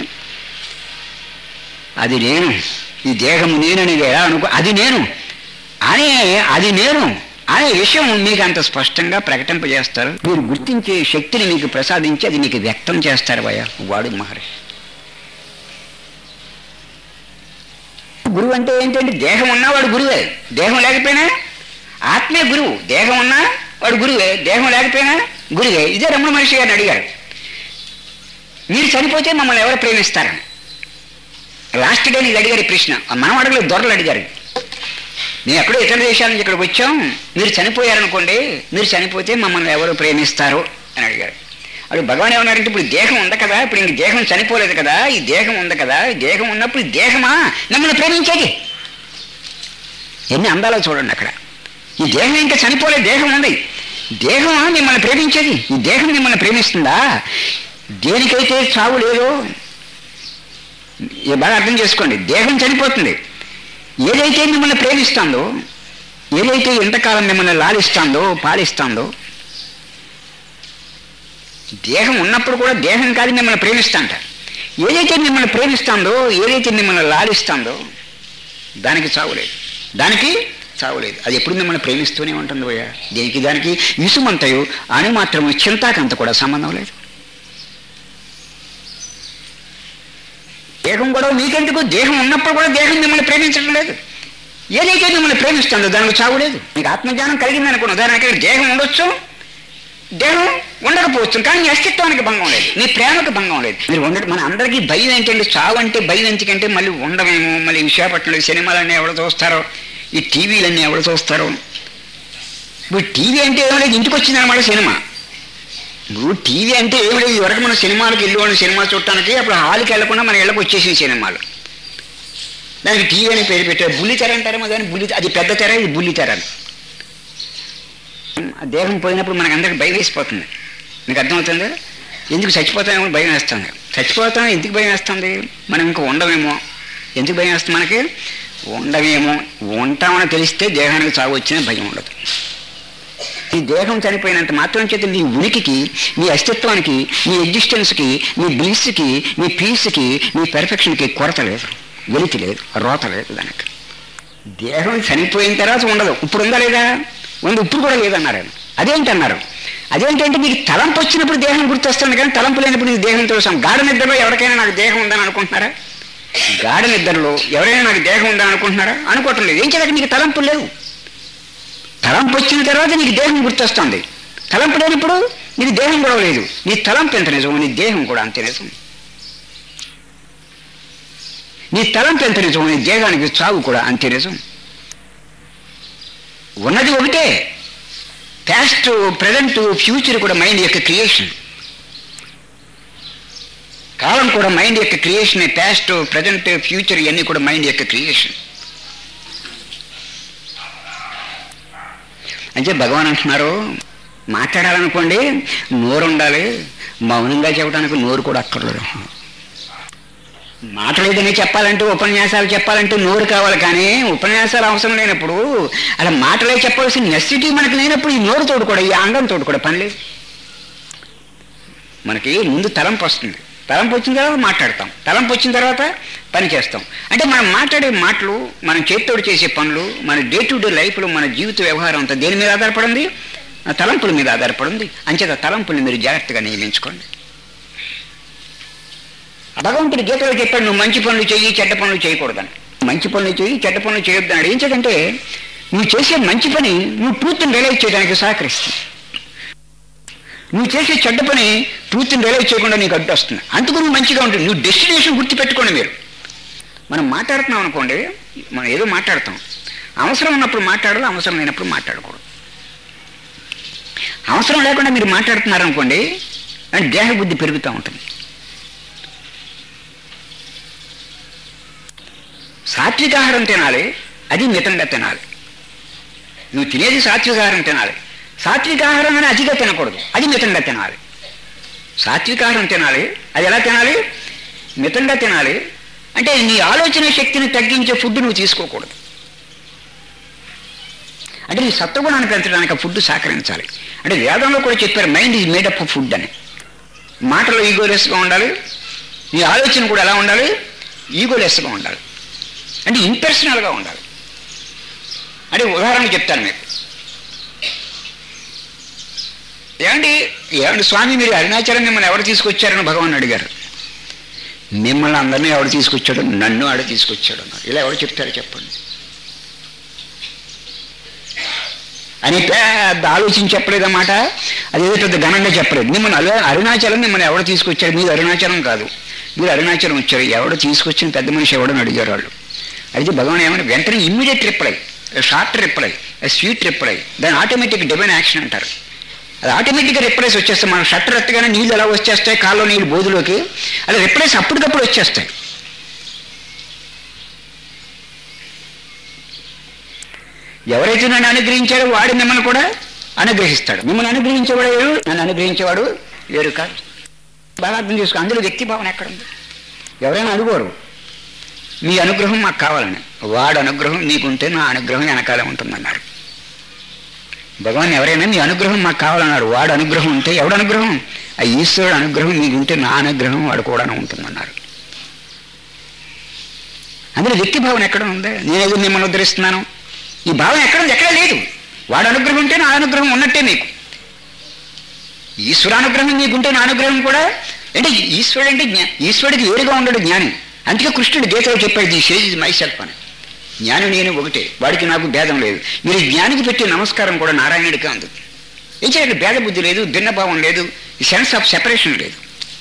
అది నేను ఈ దేహము నేనని ఎలా అనుకో అది నేను అనే అది నేను అనే విషయం మీకు అంత స్పష్టంగా ప్రకటింపజేస్తారు మీరు గుర్తించే శక్తిని మీకు ప్రసాదించి అది మీకు వ్యక్తం చేస్తారు భయ వాడు మహర్షి గురువు అంటే ఏంటంటే దేహం ఉన్నా వాడు గురువే దేహం లేకపోయినా ఆత్మే గురువు దేహం ఉన్నా వాడు గురువే దేహం లేకపోయినా గురువే ఇదే రమణ మహర్షి గారిని అడిగారు మీరు చనిపోతే మమ్మల్ని ఎవరు ప్రేమిస్తారని లాస్ట్ డే నీకు అడిగారు ఈ ప్రశ్న మనం అడగలేదు దొరలు అడిగారు మేము ఎక్కడో ఇతర దేశాల నుంచి ఇక్కడికి వచ్చాం మీరు చనిపోయారనుకోండి మీరు చనిపోతే మమ్మల్ని ఎవరు ప్రేమిస్తారు అని అడిగారు అప్పుడు భగవాన్ ఏమన్నారంటే ఇప్పుడు దేహం ఉంది కదా ఇప్పుడు ఇంక దేహం చనిపోలేదు కదా ఈ దేహం ఉంది కదా ఈ దేహం ఉన్నప్పుడు ఈ దేహమా మిమ్మల్ని ప్రేమించేది ఎన్ని అందాలో చూడండి అక్కడ ఈ దేహం ఇంకా చనిపోలేదు దేహం ఉంది దేహమా మిమ్మల్ని ప్రేమించేది ఈ దేహం మిమ్మల్ని ప్రేమిస్తుందా దేనికైతే చావు లేదో ఇది బాగా అర్థం చేసుకోండి దేహం చనిపోతుంది ఏదైతే మిమ్మల్ని ప్రేమిస్తుందో ఏదైతే ఎంతకాలం మిమ్మల్ని లాలిస్తుందో పాలిస్తుందో దేహం ఉన్నప్పుడు కూడా దేహం కాదు మిమ్మల్ని ప్రేమిస్తాంట ఏదైతే మిమ్మల్ని ప్రేమిస్తుందో ఏదైతే మిమ్మల్ని లాలిస్తుందో దానికి చావులేదు దానికి చావులేదు అది ఎప్పుడు మిమ్మల్ని ప్రేమిస్తూనే ఉంటుంది పోయా దీనికి దానికి విసుమంతయు అని మాత్రము చింతాకంత కూడా సంబంధం లేదు దేహం కూడా మీకెందుకు దేహం ఉన్నప్పుడు కూడా దేహం మిమ్మల్ని ప్రేమించడం లేదు ఏదైతే మిమ్మల్ని ప్రేమిస్తుందో దానికి చావు లేదు మీకు ఆత్మజ్ఞానం కలిగింది అనుకున్న ఉదాహరణకి దేహం ఉండొచ్చు దేహం ఉండకపోవచ్చు కానీ నీ అస్తిత్వానికి భంగం లేదు నీ ప్రేమకు భంగం లేదు మీరు ఉండడం మన అందరికీ భయం ఏంటంటే చావు అంటే భయం ఎందుకంటే మళ్ళీ ఉండమేమో మళ్ళీ విశాఖపట్నంలో సినిమాలన్నీ ఎవరు చూస్తారో ఈ టీవీలన్నీ ఎవరు చూస్తారో ఇప్పుడు టీవీ అంటే ఏమో లేదు ఇంటికి వచ్చిందన్నమాట సినిమా ఇప్పుడు టీవీ అంటే ఏమి లేదు ఇదివరకు మనం సినిమాలకు వెళ్ళి సినిమా చూడటానికి అప్పుడు హాల్కి వెళ్లకుండా మన ఇళ్ళకి వచ్చేసిన సినిమాలు దానికి టీవీ అని పేరు పెట్టారు బుల్లి తెర అంటారేమో దాన్ని బుల్లి అది పెద్ద తెర ఇది బుల్లి తెర అని ఆ దేహం పోయినప్పుడు మనకు అందరికి భయం వేసిపోతుంది మీకు అర్థమవుతుంది ఎందుకు చచ్చిపోతామేమో భయం వేస్తుంది చచ్చిపోతాం ఎందుకు భయం వేస్తుంది మనం ఇంకా ఉండమేమో ఎందుకు భయం వేస్తుంది మనకి ఉండమేమో ఉంటామని తెలిస్తే దేహానికి చావు వచ్చినా భయం ఉండదు ఈ దేహం చనిపోయినంత మాత్రం చేత నీ ఉనికికి నీ అస్తిత్వానికి నీ ఎగ్జిస్టెన్స్కి నీ బ్లిస్కి నీ పీస్కి నీ పెర్ఫెక్షన్కి కొరత లేదు వెలితి లేదు రోత లేదు దానికి దేహం చనిపోయిన తర్వాత ఉండదు ఇప్పుడు ఉందా లేదా ఉంది ఇప్పుడు కూడా లేదన్నారు ఆయన అదేంటన్నారు అదేంటంటే మీకు తలంపు వచ్చినప్పుడు దేహం గుర్తొస్తుంది కానీ తలంపు లేనప్పుడు నీకు దేహం తెలుసాం గాఢ నిద్రలో ఎవరికైనా నాకు దేహం ఉందని అనుకుంటున్నారా గాఢ నిద్రలో ఎవరైనా నాకు దేహం ఉందని అనుకుంటున్నారా అనుకోవటం లేదు ఏం చేయాలి నీకు తలంపు లేవు తలంపు వచ్చిన తర్వాత నీకు దేహం గుర్తొస్తుంది తలంపు లేనప్పుడు నీకు దేహం కూడా లేదు నీ తలంపు ఎంత నిజం నీ దేహం కూడా అంతే నిజం నీ తలంపు ఎంత నిజం నీ దేహానికి చావు కూడా అంతే నిజం ఉన్నది ఒకటే పాస్ట్ ప్రజెంట్ ఫ్యూచర్ కూడా మైండ్ యొక్క క్రియేషన్ కాలం కూడా మైండ్ యొక్క క్రియేషన్ పాస్ట్ ప్రజెంట్ ఫ్యూచర్ ఇవన్నీ కూడా మైండ్ యొక్క క్రియేషన్ అంటే భగవాన్ అంటున్నారు మాట్లాడాలనుకోండి నోరు ఉండాలి మౌనంగా చెప్పడానికి నోరు కూడా అక్కర్లేదు మాటలేదని చెప్పాలంటే ఉపన్యాసాలు చెప్పాలంటే నోరు కావాలి కానీ ఉపన్యాసాలు అవసరం లేనప్పుడు అలా మాటలే చెప్పాల్సిన నెసిటీ మనకు లేనప్పుడు ఈ నోరు తోడు కూడా ఈ అంగం తోడు కూడా పని లేదు మనకి ముందు తలంపు వస్తుంది తలంపు వచ్చిన తర్వాత మాట్లాడతాం తలంపు వచ్చిన తర్వాత పని చేస్తాం అంటే మనం మాట్లాడే మాటలు మనం చేతితోడు చేసే పనులు మన డే టు డే లైఫ్లో మన జీవిత వ్యవహారం అంతా దేని మీద ఆధారపడింది ఆ తలంపుల మీద ఆధారపడింది అంచేత తలంపుల్ని మీరు జాగ్రత్తగా నియమించుకోండి భగవంతుడు గీతలో చెప్పాడు నువ్వు మంచి పనులు చెయ్యి చెడ్డ పనులు చేయకూడదని మంచి పనులు చెయ్యి చెడ్డ పనులు చేయొద్దన్నాడు ఏం చేద్దంటే నువ్వు చేసే మంచి పని నువ్వు ట్రూత్ని రియలైజ్ చేయడానికి సహకరిస్తుంది నువ్వు చేసే చెడ్డ పని ట్రూత్ని రియలైజ్ చేయకుండా నీకు అడ్డు వస్తుంది అందుకు నువ్వు మంచిగా ఉంటుంది నువ్వు డెస్టినేషన్ గుర్తుపెట్టుకోండి మీరు మనం మాట్లాడుతున్నాం అనుకోండి మనం ఏదో మాట్లాడతాం అవసరం ఉన్నప్పుడు మాట్లాడాలి అవసరం లేనప్పుడు మాట్లాడకూడదు అవసరం లేకుండా మీరు మాట్లాడుతున్నారనుకోండి అంటే దేహ బుద్ధి పెరుగుతూ ఉంటుంది సాత్వికాహారం తినాలి అది మితంగా తినాలి నువ్వు తినేది సాత్వికాహారం తినాలి సాత్వికాహారం అని అతిగా తినకూడదు అది మితంగా తినాలి సాత్వికాహారం తినాలి అది ఎలా తినాలి మితంగా తినాలి అంటే నీ ఆలోచన శక్తిని తగ్గించే ఫుడ్ నువ్వు తీసుకోకూడదు అంటే నీ సత్వగుణాన్ని పెంచడానికి ఆ ఫుడ్ సహకరించాలి అంటే వేదంలో కూడా చెప్పారు mind is made up of food అని మాటలో ఈగోలెస్గా ఉండాలి నీ ఆలోచన కూడా ఎలా ఉండాలి ఈగోలెస్గా ఉండాలి అంటే ఇంపర్సనల్గా ఉండాలి అంటే ఉదాహరణ చెప్తాను మీకు ఏమండి ఏమండి స్వామి మీరు అరుణాచలం మిమ్మల్ని ఎవరు తీసుకొచ్చారని భగవాన్ అడిగారు మిమ్మల్ని అందరినీ ఎవడు తీసుకొచ్చాడు నన్ను ఆడ తీసుకొచ్చాడు అన్నారు ఇలా ఎవరు చెప్తారో చెప్పండి అని పెద్ద ఆలోచించి చెప్పలేదన్నమాట అదేదో పెద్ద ఘనంగా చెప్పలేదు మిమ్మల్ని అలా అరుణాచలం మిమ్మల్ని ఎవడు తీసుకొచ్చారు మీరు అరుణాచలం కాదు మీరు అరుణాచలం వచ్చారు ఎవడు తీసుకొచ్చిన పెద్ద మనిషి ఎవడని అడిగారు వాళ్ళు అయితే భగవాన్ ఏమని వెంటనే immediate reply short reply sweet reply దాని ఆటోమేటిక్ డివైన్ యాక్షన్ అంటారు అది ఆటోమేటిక్గా రిప్లైస్ వచ్చేస్తాయి మనం షట్టర్ ఎత్తగానే నీళ్ళు ఎలా వచ్చేస్తాయి కాల్లో నీళ్ళు బోధులోకి అలా రిప్లైస్ అప్పటికప్పుడు వచ్చేస్తాయి ఎవరైతే నన్ను అనుగ్రహించాడో వాడు మిమ్మల్ని కూడా అనుగ్రహిస్తాడు మిమ్మల్ని అనుగ్రహించేవాడు వేరు నన్ను అనుగ్రహించేవాడు వేరు కాదు బాగా అర్థం చేసుకో అందులో వ్యక్తి భావన ఎక్కడ ఉంది ఎవరైనా అడుగోరు మీ అనుగ్రహం మాకు కావాలని వాడు అనుగ్రహం నీకుంటే నా అనుగ్రహం వెనకాలే ఉంటుందన్నారు భగవాన్ ఎవరైనా మీ అనుగ్రహం మాకు కావాలన్నారు వాడు అనుగ్రహం ఉంటే ఎవడు అనుగ్రహం ఆ ఈశ్వరుడు అనుగ్రహం నీకుంటే నా అనుగ్రహం వాడు కూడా ఉంటుందన్నారు అందులో వ్యక్తి భావన ఎక్కడ ఉంది నేనేదో మిమ్మల్ని ఉద్ధరిస్తున్నాను ఈ భావన ఎక్కడ ఉంది ఎక్కడ లేదు వాడు అనుగ్రహం ఉంటే నా అనుగ్రహం ఉన్నట్టే నీకు ఈశ్వరానుగ్రహం నీకుంటే నా అనుగ్రహం కూడా అంటే ఈశ్వరుడు అంటే జ్ఞా ఈశ్వరుడికి వేరుగా ఉండడు జ్ఞాని అందుకే కృష్ణుడు గీతలో చెప్పాడు ఈ షేజ్ ఇస్ మై సెల్ఫ్ అని జ్ఞాని నేను ఒకటే వాడికి నాకు భేదం లేదు మీరు జ్ఞానికి పెట్టే నమస్కారం కూడా నారాయణుడికే ఉంది ఏం చేయాలి భేద బుద్ధి లేదు భిన్నభావం లేదు ఈ సెన్స్ ఆఫ్ సెపరేషన్ లేదు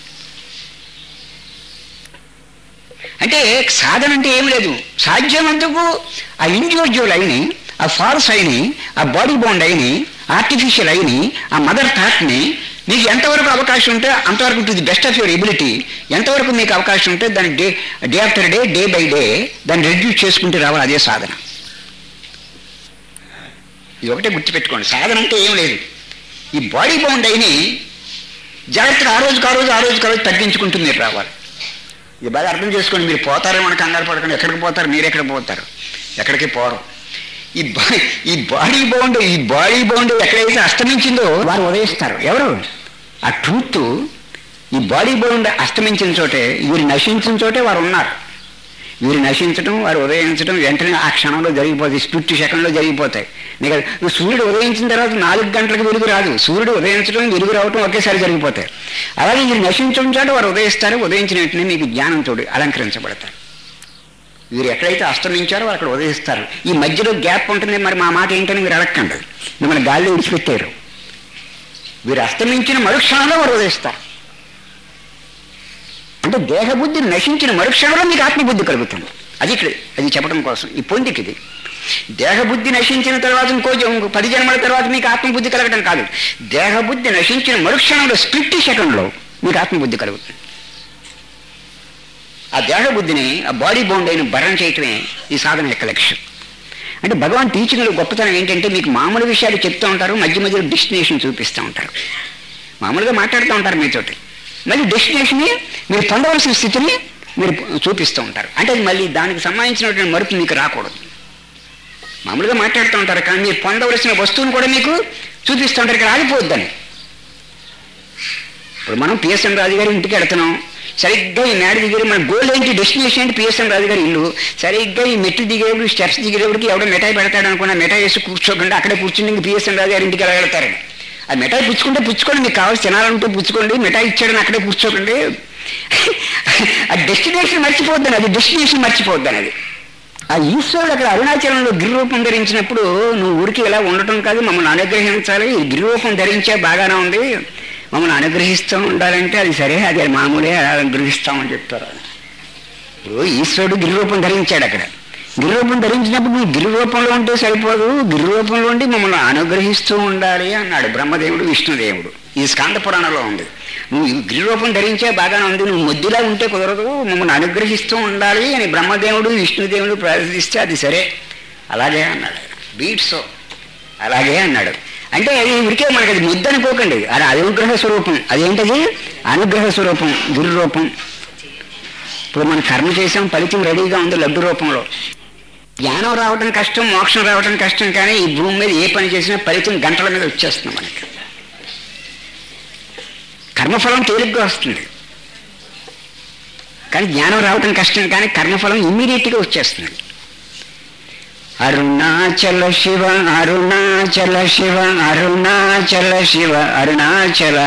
అంటే సాధన అంటే ఏం లేదు సాధ్యమంతకు ఆ ఇండివిజువల్ అయిని ఆ ఫాల్స్ అయిని ఆ బాడీ బాండ్ అయిని ఆర్టిఫిషియల్ అయిని ఆ మదర్ థాట్ని మీకు ఎంతవరకు అవకాశం ఉంటే అంతవరకు to the best of your ability ఎంతవరకు మీకు అవకాశం ఉంటే దాన్ని day day after day day by day దాన్ని రెడ్యూస్ చేసుకుంటూ రావాలి అదే సాధన ఇది ఒకటే గుర్తుపెట్టుకోండి సాధన అంటే ఏం లేదు ఈ బాడీ బౌండ్ అయిని జాగ్రత్తగా ఆ రోజుకి ఆ రోజు ఆ రోజుకి ఆ రోజు తగ్గించుకుంటూ మీరు రావాలి ఇది బాగా అర్థం చేసుకోండి మీరు పోతారో మన కంగారు పడకండి ఎక్కడికి పోతారు మీరు ఎక్కడికి పోతారు ఎక్కడికి పోరు ఈ బా ఈ బాడీ బౌండ్ ఈ బాడీ బౌండ్ ఎక్కడైతే అస్తమించిందో వారు ఉదయిస్తారు ఎవరు ఆ ట్రూత్ ఈ బాడీ బౌండ్ అస్తమించిన చోటే వీరు నశించిన చోటే వారు ఉన్నారు వీరు నశించడం వారు ఉదయించడం వెంటనే ఆ క్షణంలో జరిగిపోతాయి స్ప్లిట్ సెకండ్లో జరిగిపోతాయి నీకు అది- నువ్వు సూర్యుడు ఉదయించిన తర్వాత నాలుగు గంటలకు వెలుగు రాదు సూర్యుడు ఉదయించడం వెలుగు రావటం ఒకేసారి జరిగిపోతాయి అలాగే వీరు నశించడం చోట వారు ఉదయిస్తారు ఉదయించిన వెంటనే మీకు జ్ఞానంతో అలంకరించబడతారు వీరు ఎక్కడైతే అస్తమించారో వారు అక్కడ ఉదయిస్తారు ఈ మధ్యలో గ్యాప్ ఉంటుంది మరి మా మాట ఏంటని మీరు అడగండి మిమ్మల్ని గాల్లో విడిచిపెట్టారు వీరు అస్తమించిన మరుక్షణంలో వారు ఉదయిస్తారు అంటే దేహబుద్ధి నశించిన మరుక్షణంలో మీకు ఆత్మబుద్ధి కలుగుతుంది అది ఇక్కడ అది చెప్పడం కోసం ఈ పొందికి ఇది దేహబుద్ధి నశించిన తర్వాత ఇంకో జ- ఇంకో పది జన్మల తర్వాత మీకు ఆత్మబుద్ధి కలగడం కాదు దేహబుద్ధి నశించిన మరుక్షణంలో స్ప్లిట్ సెకండ్లో మీకు ఆత్మబుద్ధి కలుగుతుంది ఆ దేహబుద్ధిని ఆ బాడీ బౌండ్ అయిన భరణ చేయటమే ఈ సాధన యొక్క లక్ష్యం అంటే భగవాన్ టీచింగ్లో గొప్పతనం ఏంటంటే మీకు మామూలు విషయాలు చెప్తూ ఉంటారు మధ్య మధ్యలో డెస్టినేషన్ చూపిస్తూ ఉంటారు మామూలుగా మాట్లాడుతూ ఉంటారు మీతోటి మళ్ళీ డెస్టినేషన్ని మీరు పొందవలసిన స్థితిని మీరు చూపిస్తూ ఉంటారు అంటే అది మళ్ళీ దానికి సంబంధించినటువంటి మరుపు మీకు రాకూడదు మామూలుగా మాట్లాడుతూ ఉంటారు కానీ మీరు పొందవలసిన వస్తువును కూడా మీకు చూపిస్తూ ఉంటారు ఇక్కడ ఆగిపోద్దని ఇప్పుడు మనం పిఎస్ఎన్ రాజు గారి ఇంటికి వెళ్తున్నాం సరిగ్గా ఈ మేడ దిగేది మన గోల్ ఏంటి డెస్టినేషన్ ఏంటి పిఎస్ఎన్ రాజు గారి ఇల్లు సరిగ్గా ఈ మెట్లు దిగేప్పుడు స్టెప్స్ దిగేటప్పటికి ఎవడో మిఠాయి పెడతాడు అనుకున్నా మిఠాయి వేసి కూర్చోకుండా అక్కడే కూర్చుని ఇంక పిఎస్ఎన్ రాజు గారి ఇంటికి వెళ్ళగలుగుతారు ఆ మిఠాయి పుచ్చుకుంటే పుచ్చుకోండి మీకు కావాల్సి తినాలంటే పుచ్చుకోండి మిఠాయి ఇచ్చాడని అక్కడే కూర్చోకండి ఆ డెస్టినేషన్ మర్చిపోద్దని అది డెస్టినేషన్ మర్చిపోద్దని అది ఆ ఈశ్వరుడు అక్కడ అరుణాచలంలో గిరిరూపం ధరించినప్పుడు నువ్వు ఊరికి ఇలా ఉండటం కాదు మమ్మల్ని అనుగ్రహించాలి ఈ గిరిరూపం ధరించే బాగానే ఉంది మమ్మల్ని అనుగ్రహిస్తూ ఉండాలంటే అది సరే అది మామూలే అలా అనుగ్రహిస్తామని చెప్తారు ఇప్పుడు ఈశ్వరుడు గిరిరూపం ధరించాడు అక్కడ గిరిరూపం ధరించినప్పుడు నువ్వు గిరిరూపంలో ఉంటే సరిపోదు గిరిరూపంలో ఉండి మమ్మల్ని అనుగ్రహిస్తూ ఉండాలి అన్నాడు బ్రహ్మదేవుడు విష్ణుదేవుడు ఈ స్కాంద పురాణంలో ఉంది నువ్వు ఈ గిరిరూపం ధరించే బాగానే ఉంది నువ్వు ముద్దులా ఉంటే కుదరదు మమ్మల్ని అనుగ్రహిస్తూ ఉండాలి అని బ్రహ్మదేవుడు విష్ణుదేవుడు ప్రార్థిస్తే అది సరే అలాగే అన్నాడు బీట్స్ అలాగే అన్నాడు అంటే అది ఉరికే మనకి అది ముద్దు అనుకోకండి అది అనుగ్రహ స్వరూపం అదేంటది అనుగ్రహ స్వరూపం గిరి రూపం ఇప్పుడు మనం కర్మ చేసాం ఫలితం రెడీగా ఉంది లడ్డు రూపంలో జ్ఞానం రావడం కష్టం మోక్షం రావడం కష్టం కానీ ఈ భూమి మీద ఏ పని చేసినా ఫలితం గంటల మీద వచ్చేస్తుంది మనకి కర్మఫలం తేలిగ్గా వస్తుంది కానీ జ్ఞానం రావడం కష్టం కానీ కర్మఫలం ఇమ్మీడియట్గా వచ్చేస్తుంది అరుణాచల శివ అరుణాచల శివ అరుణాచల శివ అరుణాచల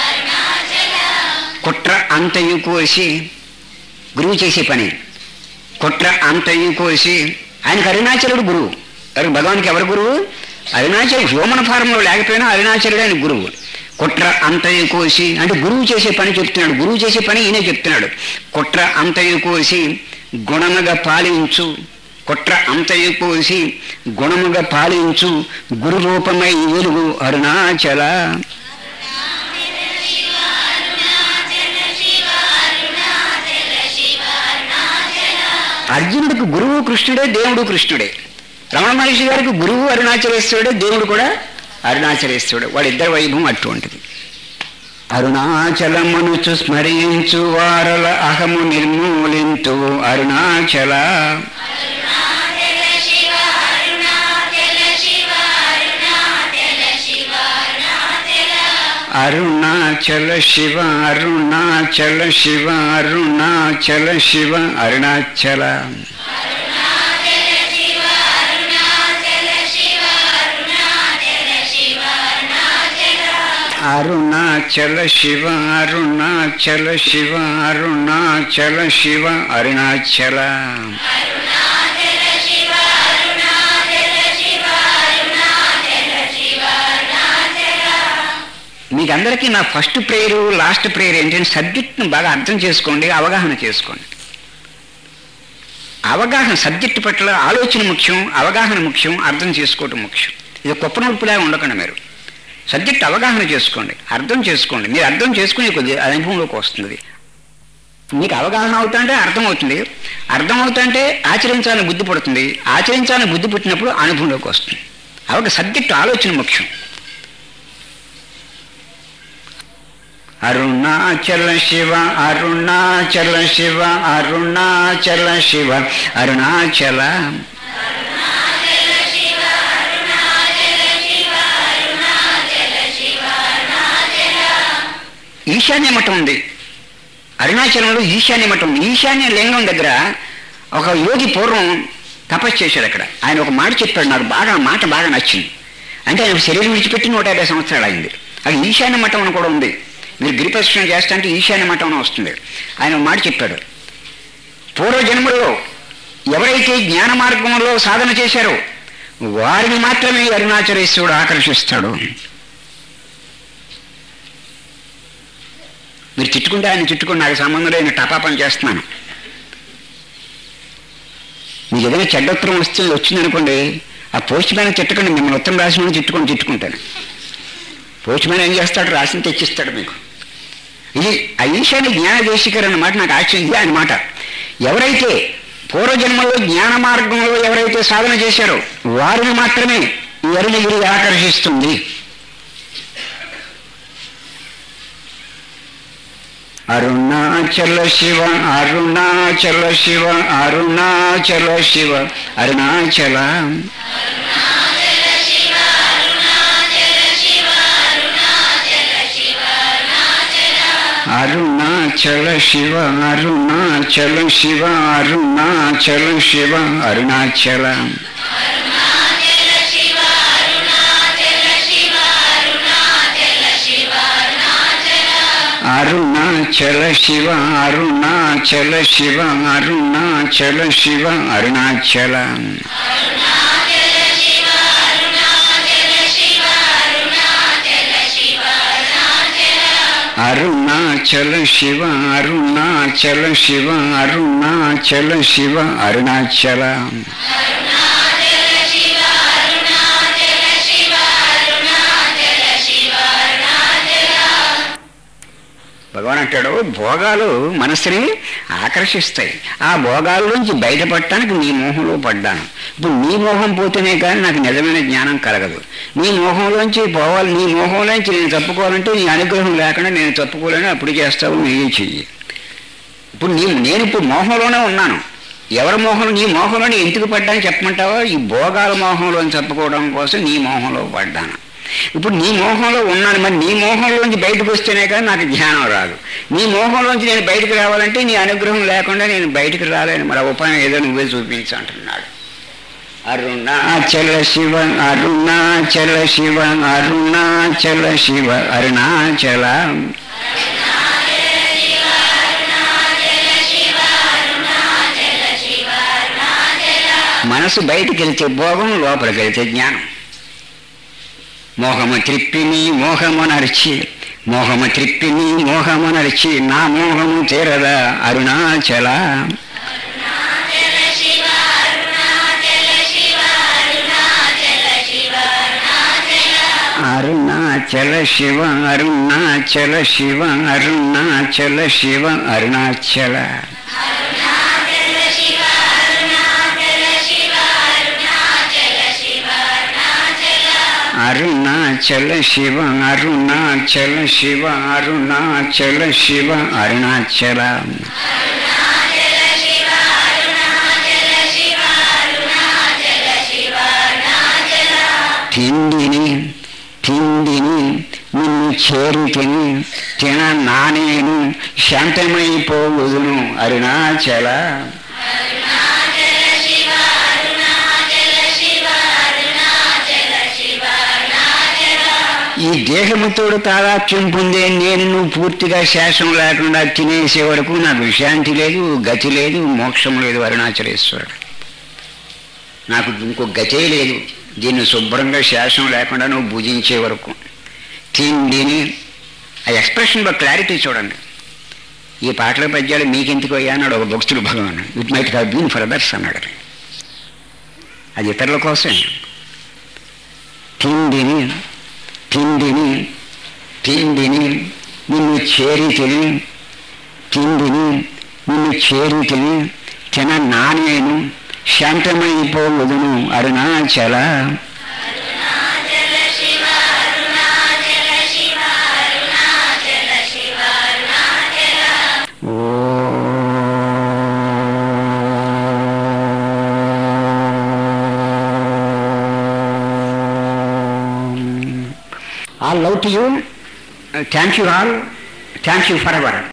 కుట్ర అంతయు కోసి గురువు చేసే పని కుట్ర అంతయు కోసి ఆయనకు అరుణాచలుడు గురువు ఎవరు భగవానికి ఎవరు గురువు అరుణాచల్ హ్యూమన్ ఫారంలో లేకపోయినా అరుణాచలుడు ఆయన గురువు కుట్ర అంతయు కోసి అంటే గురువు చేసే పని చెప్తున్నాడు గురువు చేసే పని ఈయనే చెప్తున్నాడు కుట్ర అంతయు కోసి గుణముగా పాలించు కుట్ర అంతయు కోసి గుణముగా పాలించు గురు రూపమై వెలుగు అరుణాచల అర్జునుడికి గురువు కృష్ణుడే దేవుడు కృష్ణుడే రమణ మహర్షి గారికి గురువు అరుణాచలేశ్వరుడే దేవుడు కూడా అరుణాచలేశ్వరుడు వాడిద్దరి వైభవం అటువంటిది అరుణాచలమునుచు స్మరించు వారల అహము నిర్మూలింతు అరుణాచల అరుణాచల శివ అరుణాచల శివ అరుణాచల శివ అరుణాచల అరుణాచల శివ అరుణాచల శివ అరుణాచల శివ అరుణాచల మీకు అందరికీ నా ఫస్ట్ ప్రేయరు లాస్ట్ ప్రేయర్ ఏంటంటే సబ్జెక్ట్ను బాగా అర్థం చేసుకోండి అవగాహన చేసుకోండి అవగాహన సబ్జెక్టు పట్ల ఆలోచన ముఖ్యం అవగాహన ముఖ్యం అర్థం చేసుకోవటం ముఖ్యం ఇది కుప్ప నొప్పిలాగా ఉండకండి మీరు సబ్జెక్ట్ అవగాహన చేసుకోండి అర్థం చేసుకోండి మీరు అర్థం చేసుకునే కొద్ది అనుభవంలోకి వస్తుంది మీకు అవగాహన అవుతుంటే అర్థం అవుతుంది అర్థం అవుతుంటే ఆచరించాలని బుద్ధి పడుతుంది ఆచరించాలని బుద్ధి పుట్టినప్పుడు అనుభవంలోకి వస్తుంది అవక సబ్జెక్ట్ ఆలోచన ముఖ్యం అరుణాచల శివ అరుణాచల శివ అరుణాచల శివ అరుణాచల ఈశాన్య మఠం ఉంది అరుణాచలంలో ఈశాన్య మఠం ఉంది ఈశాన్య లింగం దగ్గర ఒక యోగి పూర్వం తపస్సు చేశాడు అక్కడ ఆయన ఒక మాట చెప్పాడు నాకు బాగా ఆ మాట బాగా నచ్చింది అంటే ఆయన శరీరం విడిచిపెట్టి నూట యాభై సంవత్సరాలు అయింది అది ఈశాన్య మఠం అని కూడా ఉంది మీరు గిరిప్రదక్షిణ చేస్తా అంటే ఈశాన్య మఠం అని వస్తుంది ఆయన ఒక మాట చెప్పాడు పూర్వజన్మలో ఎవరైతే జ్ఞాన మార్గంలో సాధన చేశారో వారిని మాత్రమే అరుణాచలేశ్వరుడు ఆకర్షిస్తాడు మీరు తిట్టుకుంటే ఆయన తిట్టుకుని నాకు సంబంధం లేదు నేను టపాపని చేస్తున్నాను మీకు ఏదైనా చెడ్డోత్తరం వస్తే వచ్చిందనుకోండి ఆ పోస్ట్ మ్యాన్ తిట్టకండి మిమ్మల్ని ఉత్తరం రాసిన తిట్టుకొని తిట్టుకుంటాను పోస్ట్ మ్యాన్ ఏం చేస్తాడు రాసిన తెచ్చిస్తాడు మీకు ఇది ఆ ఈశాన్య జ్ఞాన దేశికర్ అన్నమాట నాకు ఆశ్చర్యం ఇది ఆయన మాట ఎవరైతే పూర్వజన్మలో జ్ఞాన మార్గంలో ఎవరైతే సాధన చేశారో వారిని మాత్రమే ఈ అరుణగిరి ఆకర్షిస్తుంది అరుణాచల శివ అరుణాచల శివ అరుణాచల శివ అరుణాచల అరుణాచల శివ అరుణాచల శివ అరుణాచల శివ అరుణాచల అరుణాచల శివ అరుణాచల శివ అరుణాచల శివ అరుణాచల అరుణాచల శివ అరుణాచల శివ అరుణాచల శివ అరుణాచల భగవాన్ అంటాడు భోగాలు మనసుని ఆకర్షిస్తాయి ఆ భోగాల్లోంచి బయటపడటానికి నీ మోహంలో పడ్డాను ఇప్పుడు నీ మోహం పోతేనే కానీ నాకు నిజమైన జ్ఞానం కలగదు నీ మోహంలోంచి పోవాలి నీ మోహంలోంచి నేను తప్పుకోవాలంటే నీ అనుగ్రహం లేకుండా నేను తప్పుకోలేను అప్పుడు చేస్తావు నీ చెయ్యి ఇప్పుడు నీ నేను ఇప్పుడు మోహంలోనే ఉన్నాను ఎవరి మోహం నీ మోహంలోని ఎందుకు పడ్డాను చెప్పమంటావా ఈ భోగాల మోహంలో చెప్పుకోవడం కోసం నీ మోహంలో పడ్డాను ఇప్పుడు నీ మోహంలో ఉన్నాను మరి నీ మోహంలోంచి బయటకు వస్తేనే కానీ నాకు జ్ఞానం రాదు నీ మోహంలోంచి నేను బయటకు రావాలంటే నీ అనుగ్రహం లేకుండా నేను బయటకు రాలేను మరి ఆ ఉపాయం ఏదో నువ్వే చూపించు అంటున్నాడు అరుణాచల శివ అరుణాచల శివ అరుణాచల శివ అరుణాచల మనసు బయటికి వెళ్తే భోగం లోపలికి వెళ్తే జ్ఞానం మోహము త్రిప్పిని మోహము నరిచి మోహము త్రిప్పిని మోహము నరిచి నా మోహము తీరదా అరుణాచల అరుణాచల శివ అరుణాచల శివ అరుణాచల శివ అరుణాచల అరుణాచల శివ అరుణాచల శివ అరుణాచల శివ అరుణాచల తిండిని తిండిని నిన్ను చేరుతిని తిన నానేను శాంతమైపోవుదును అరుణాచల ఈ దేహముతోడు తాదాత్యం పొందే నేను నువ్వు పూర్తిగా శేషం లేకుండా తినేసే వరకు నాకు శాంతి లేదు గతి లేదు మోక్షం లేదు అరుణాచలేశ్వరుడు నాకు ఇంకో గతే లేదు దీన్ని శుభ్రంగా శేషం లేకుండా నువ్వు భుజించే వరకు తిండిని ఆ ఎక్స్ప్రెషన్లో క్లారిటీ చూడండి ఈ పాటల పద్యాలు మీకెందుకు అయ్యా అన్నాడు ఒక భక్తుడు Bhagavan it might have been for others అన్నాడు అది ఇతరుల కోసమే తిండిని తిండిని తిండిని నిన్ను చేరి తిని తిండిని నిన్ను చేరి తిని తిన నానేను శాంతమైపోవదును Arunachala all love to you thank you all thank you for ever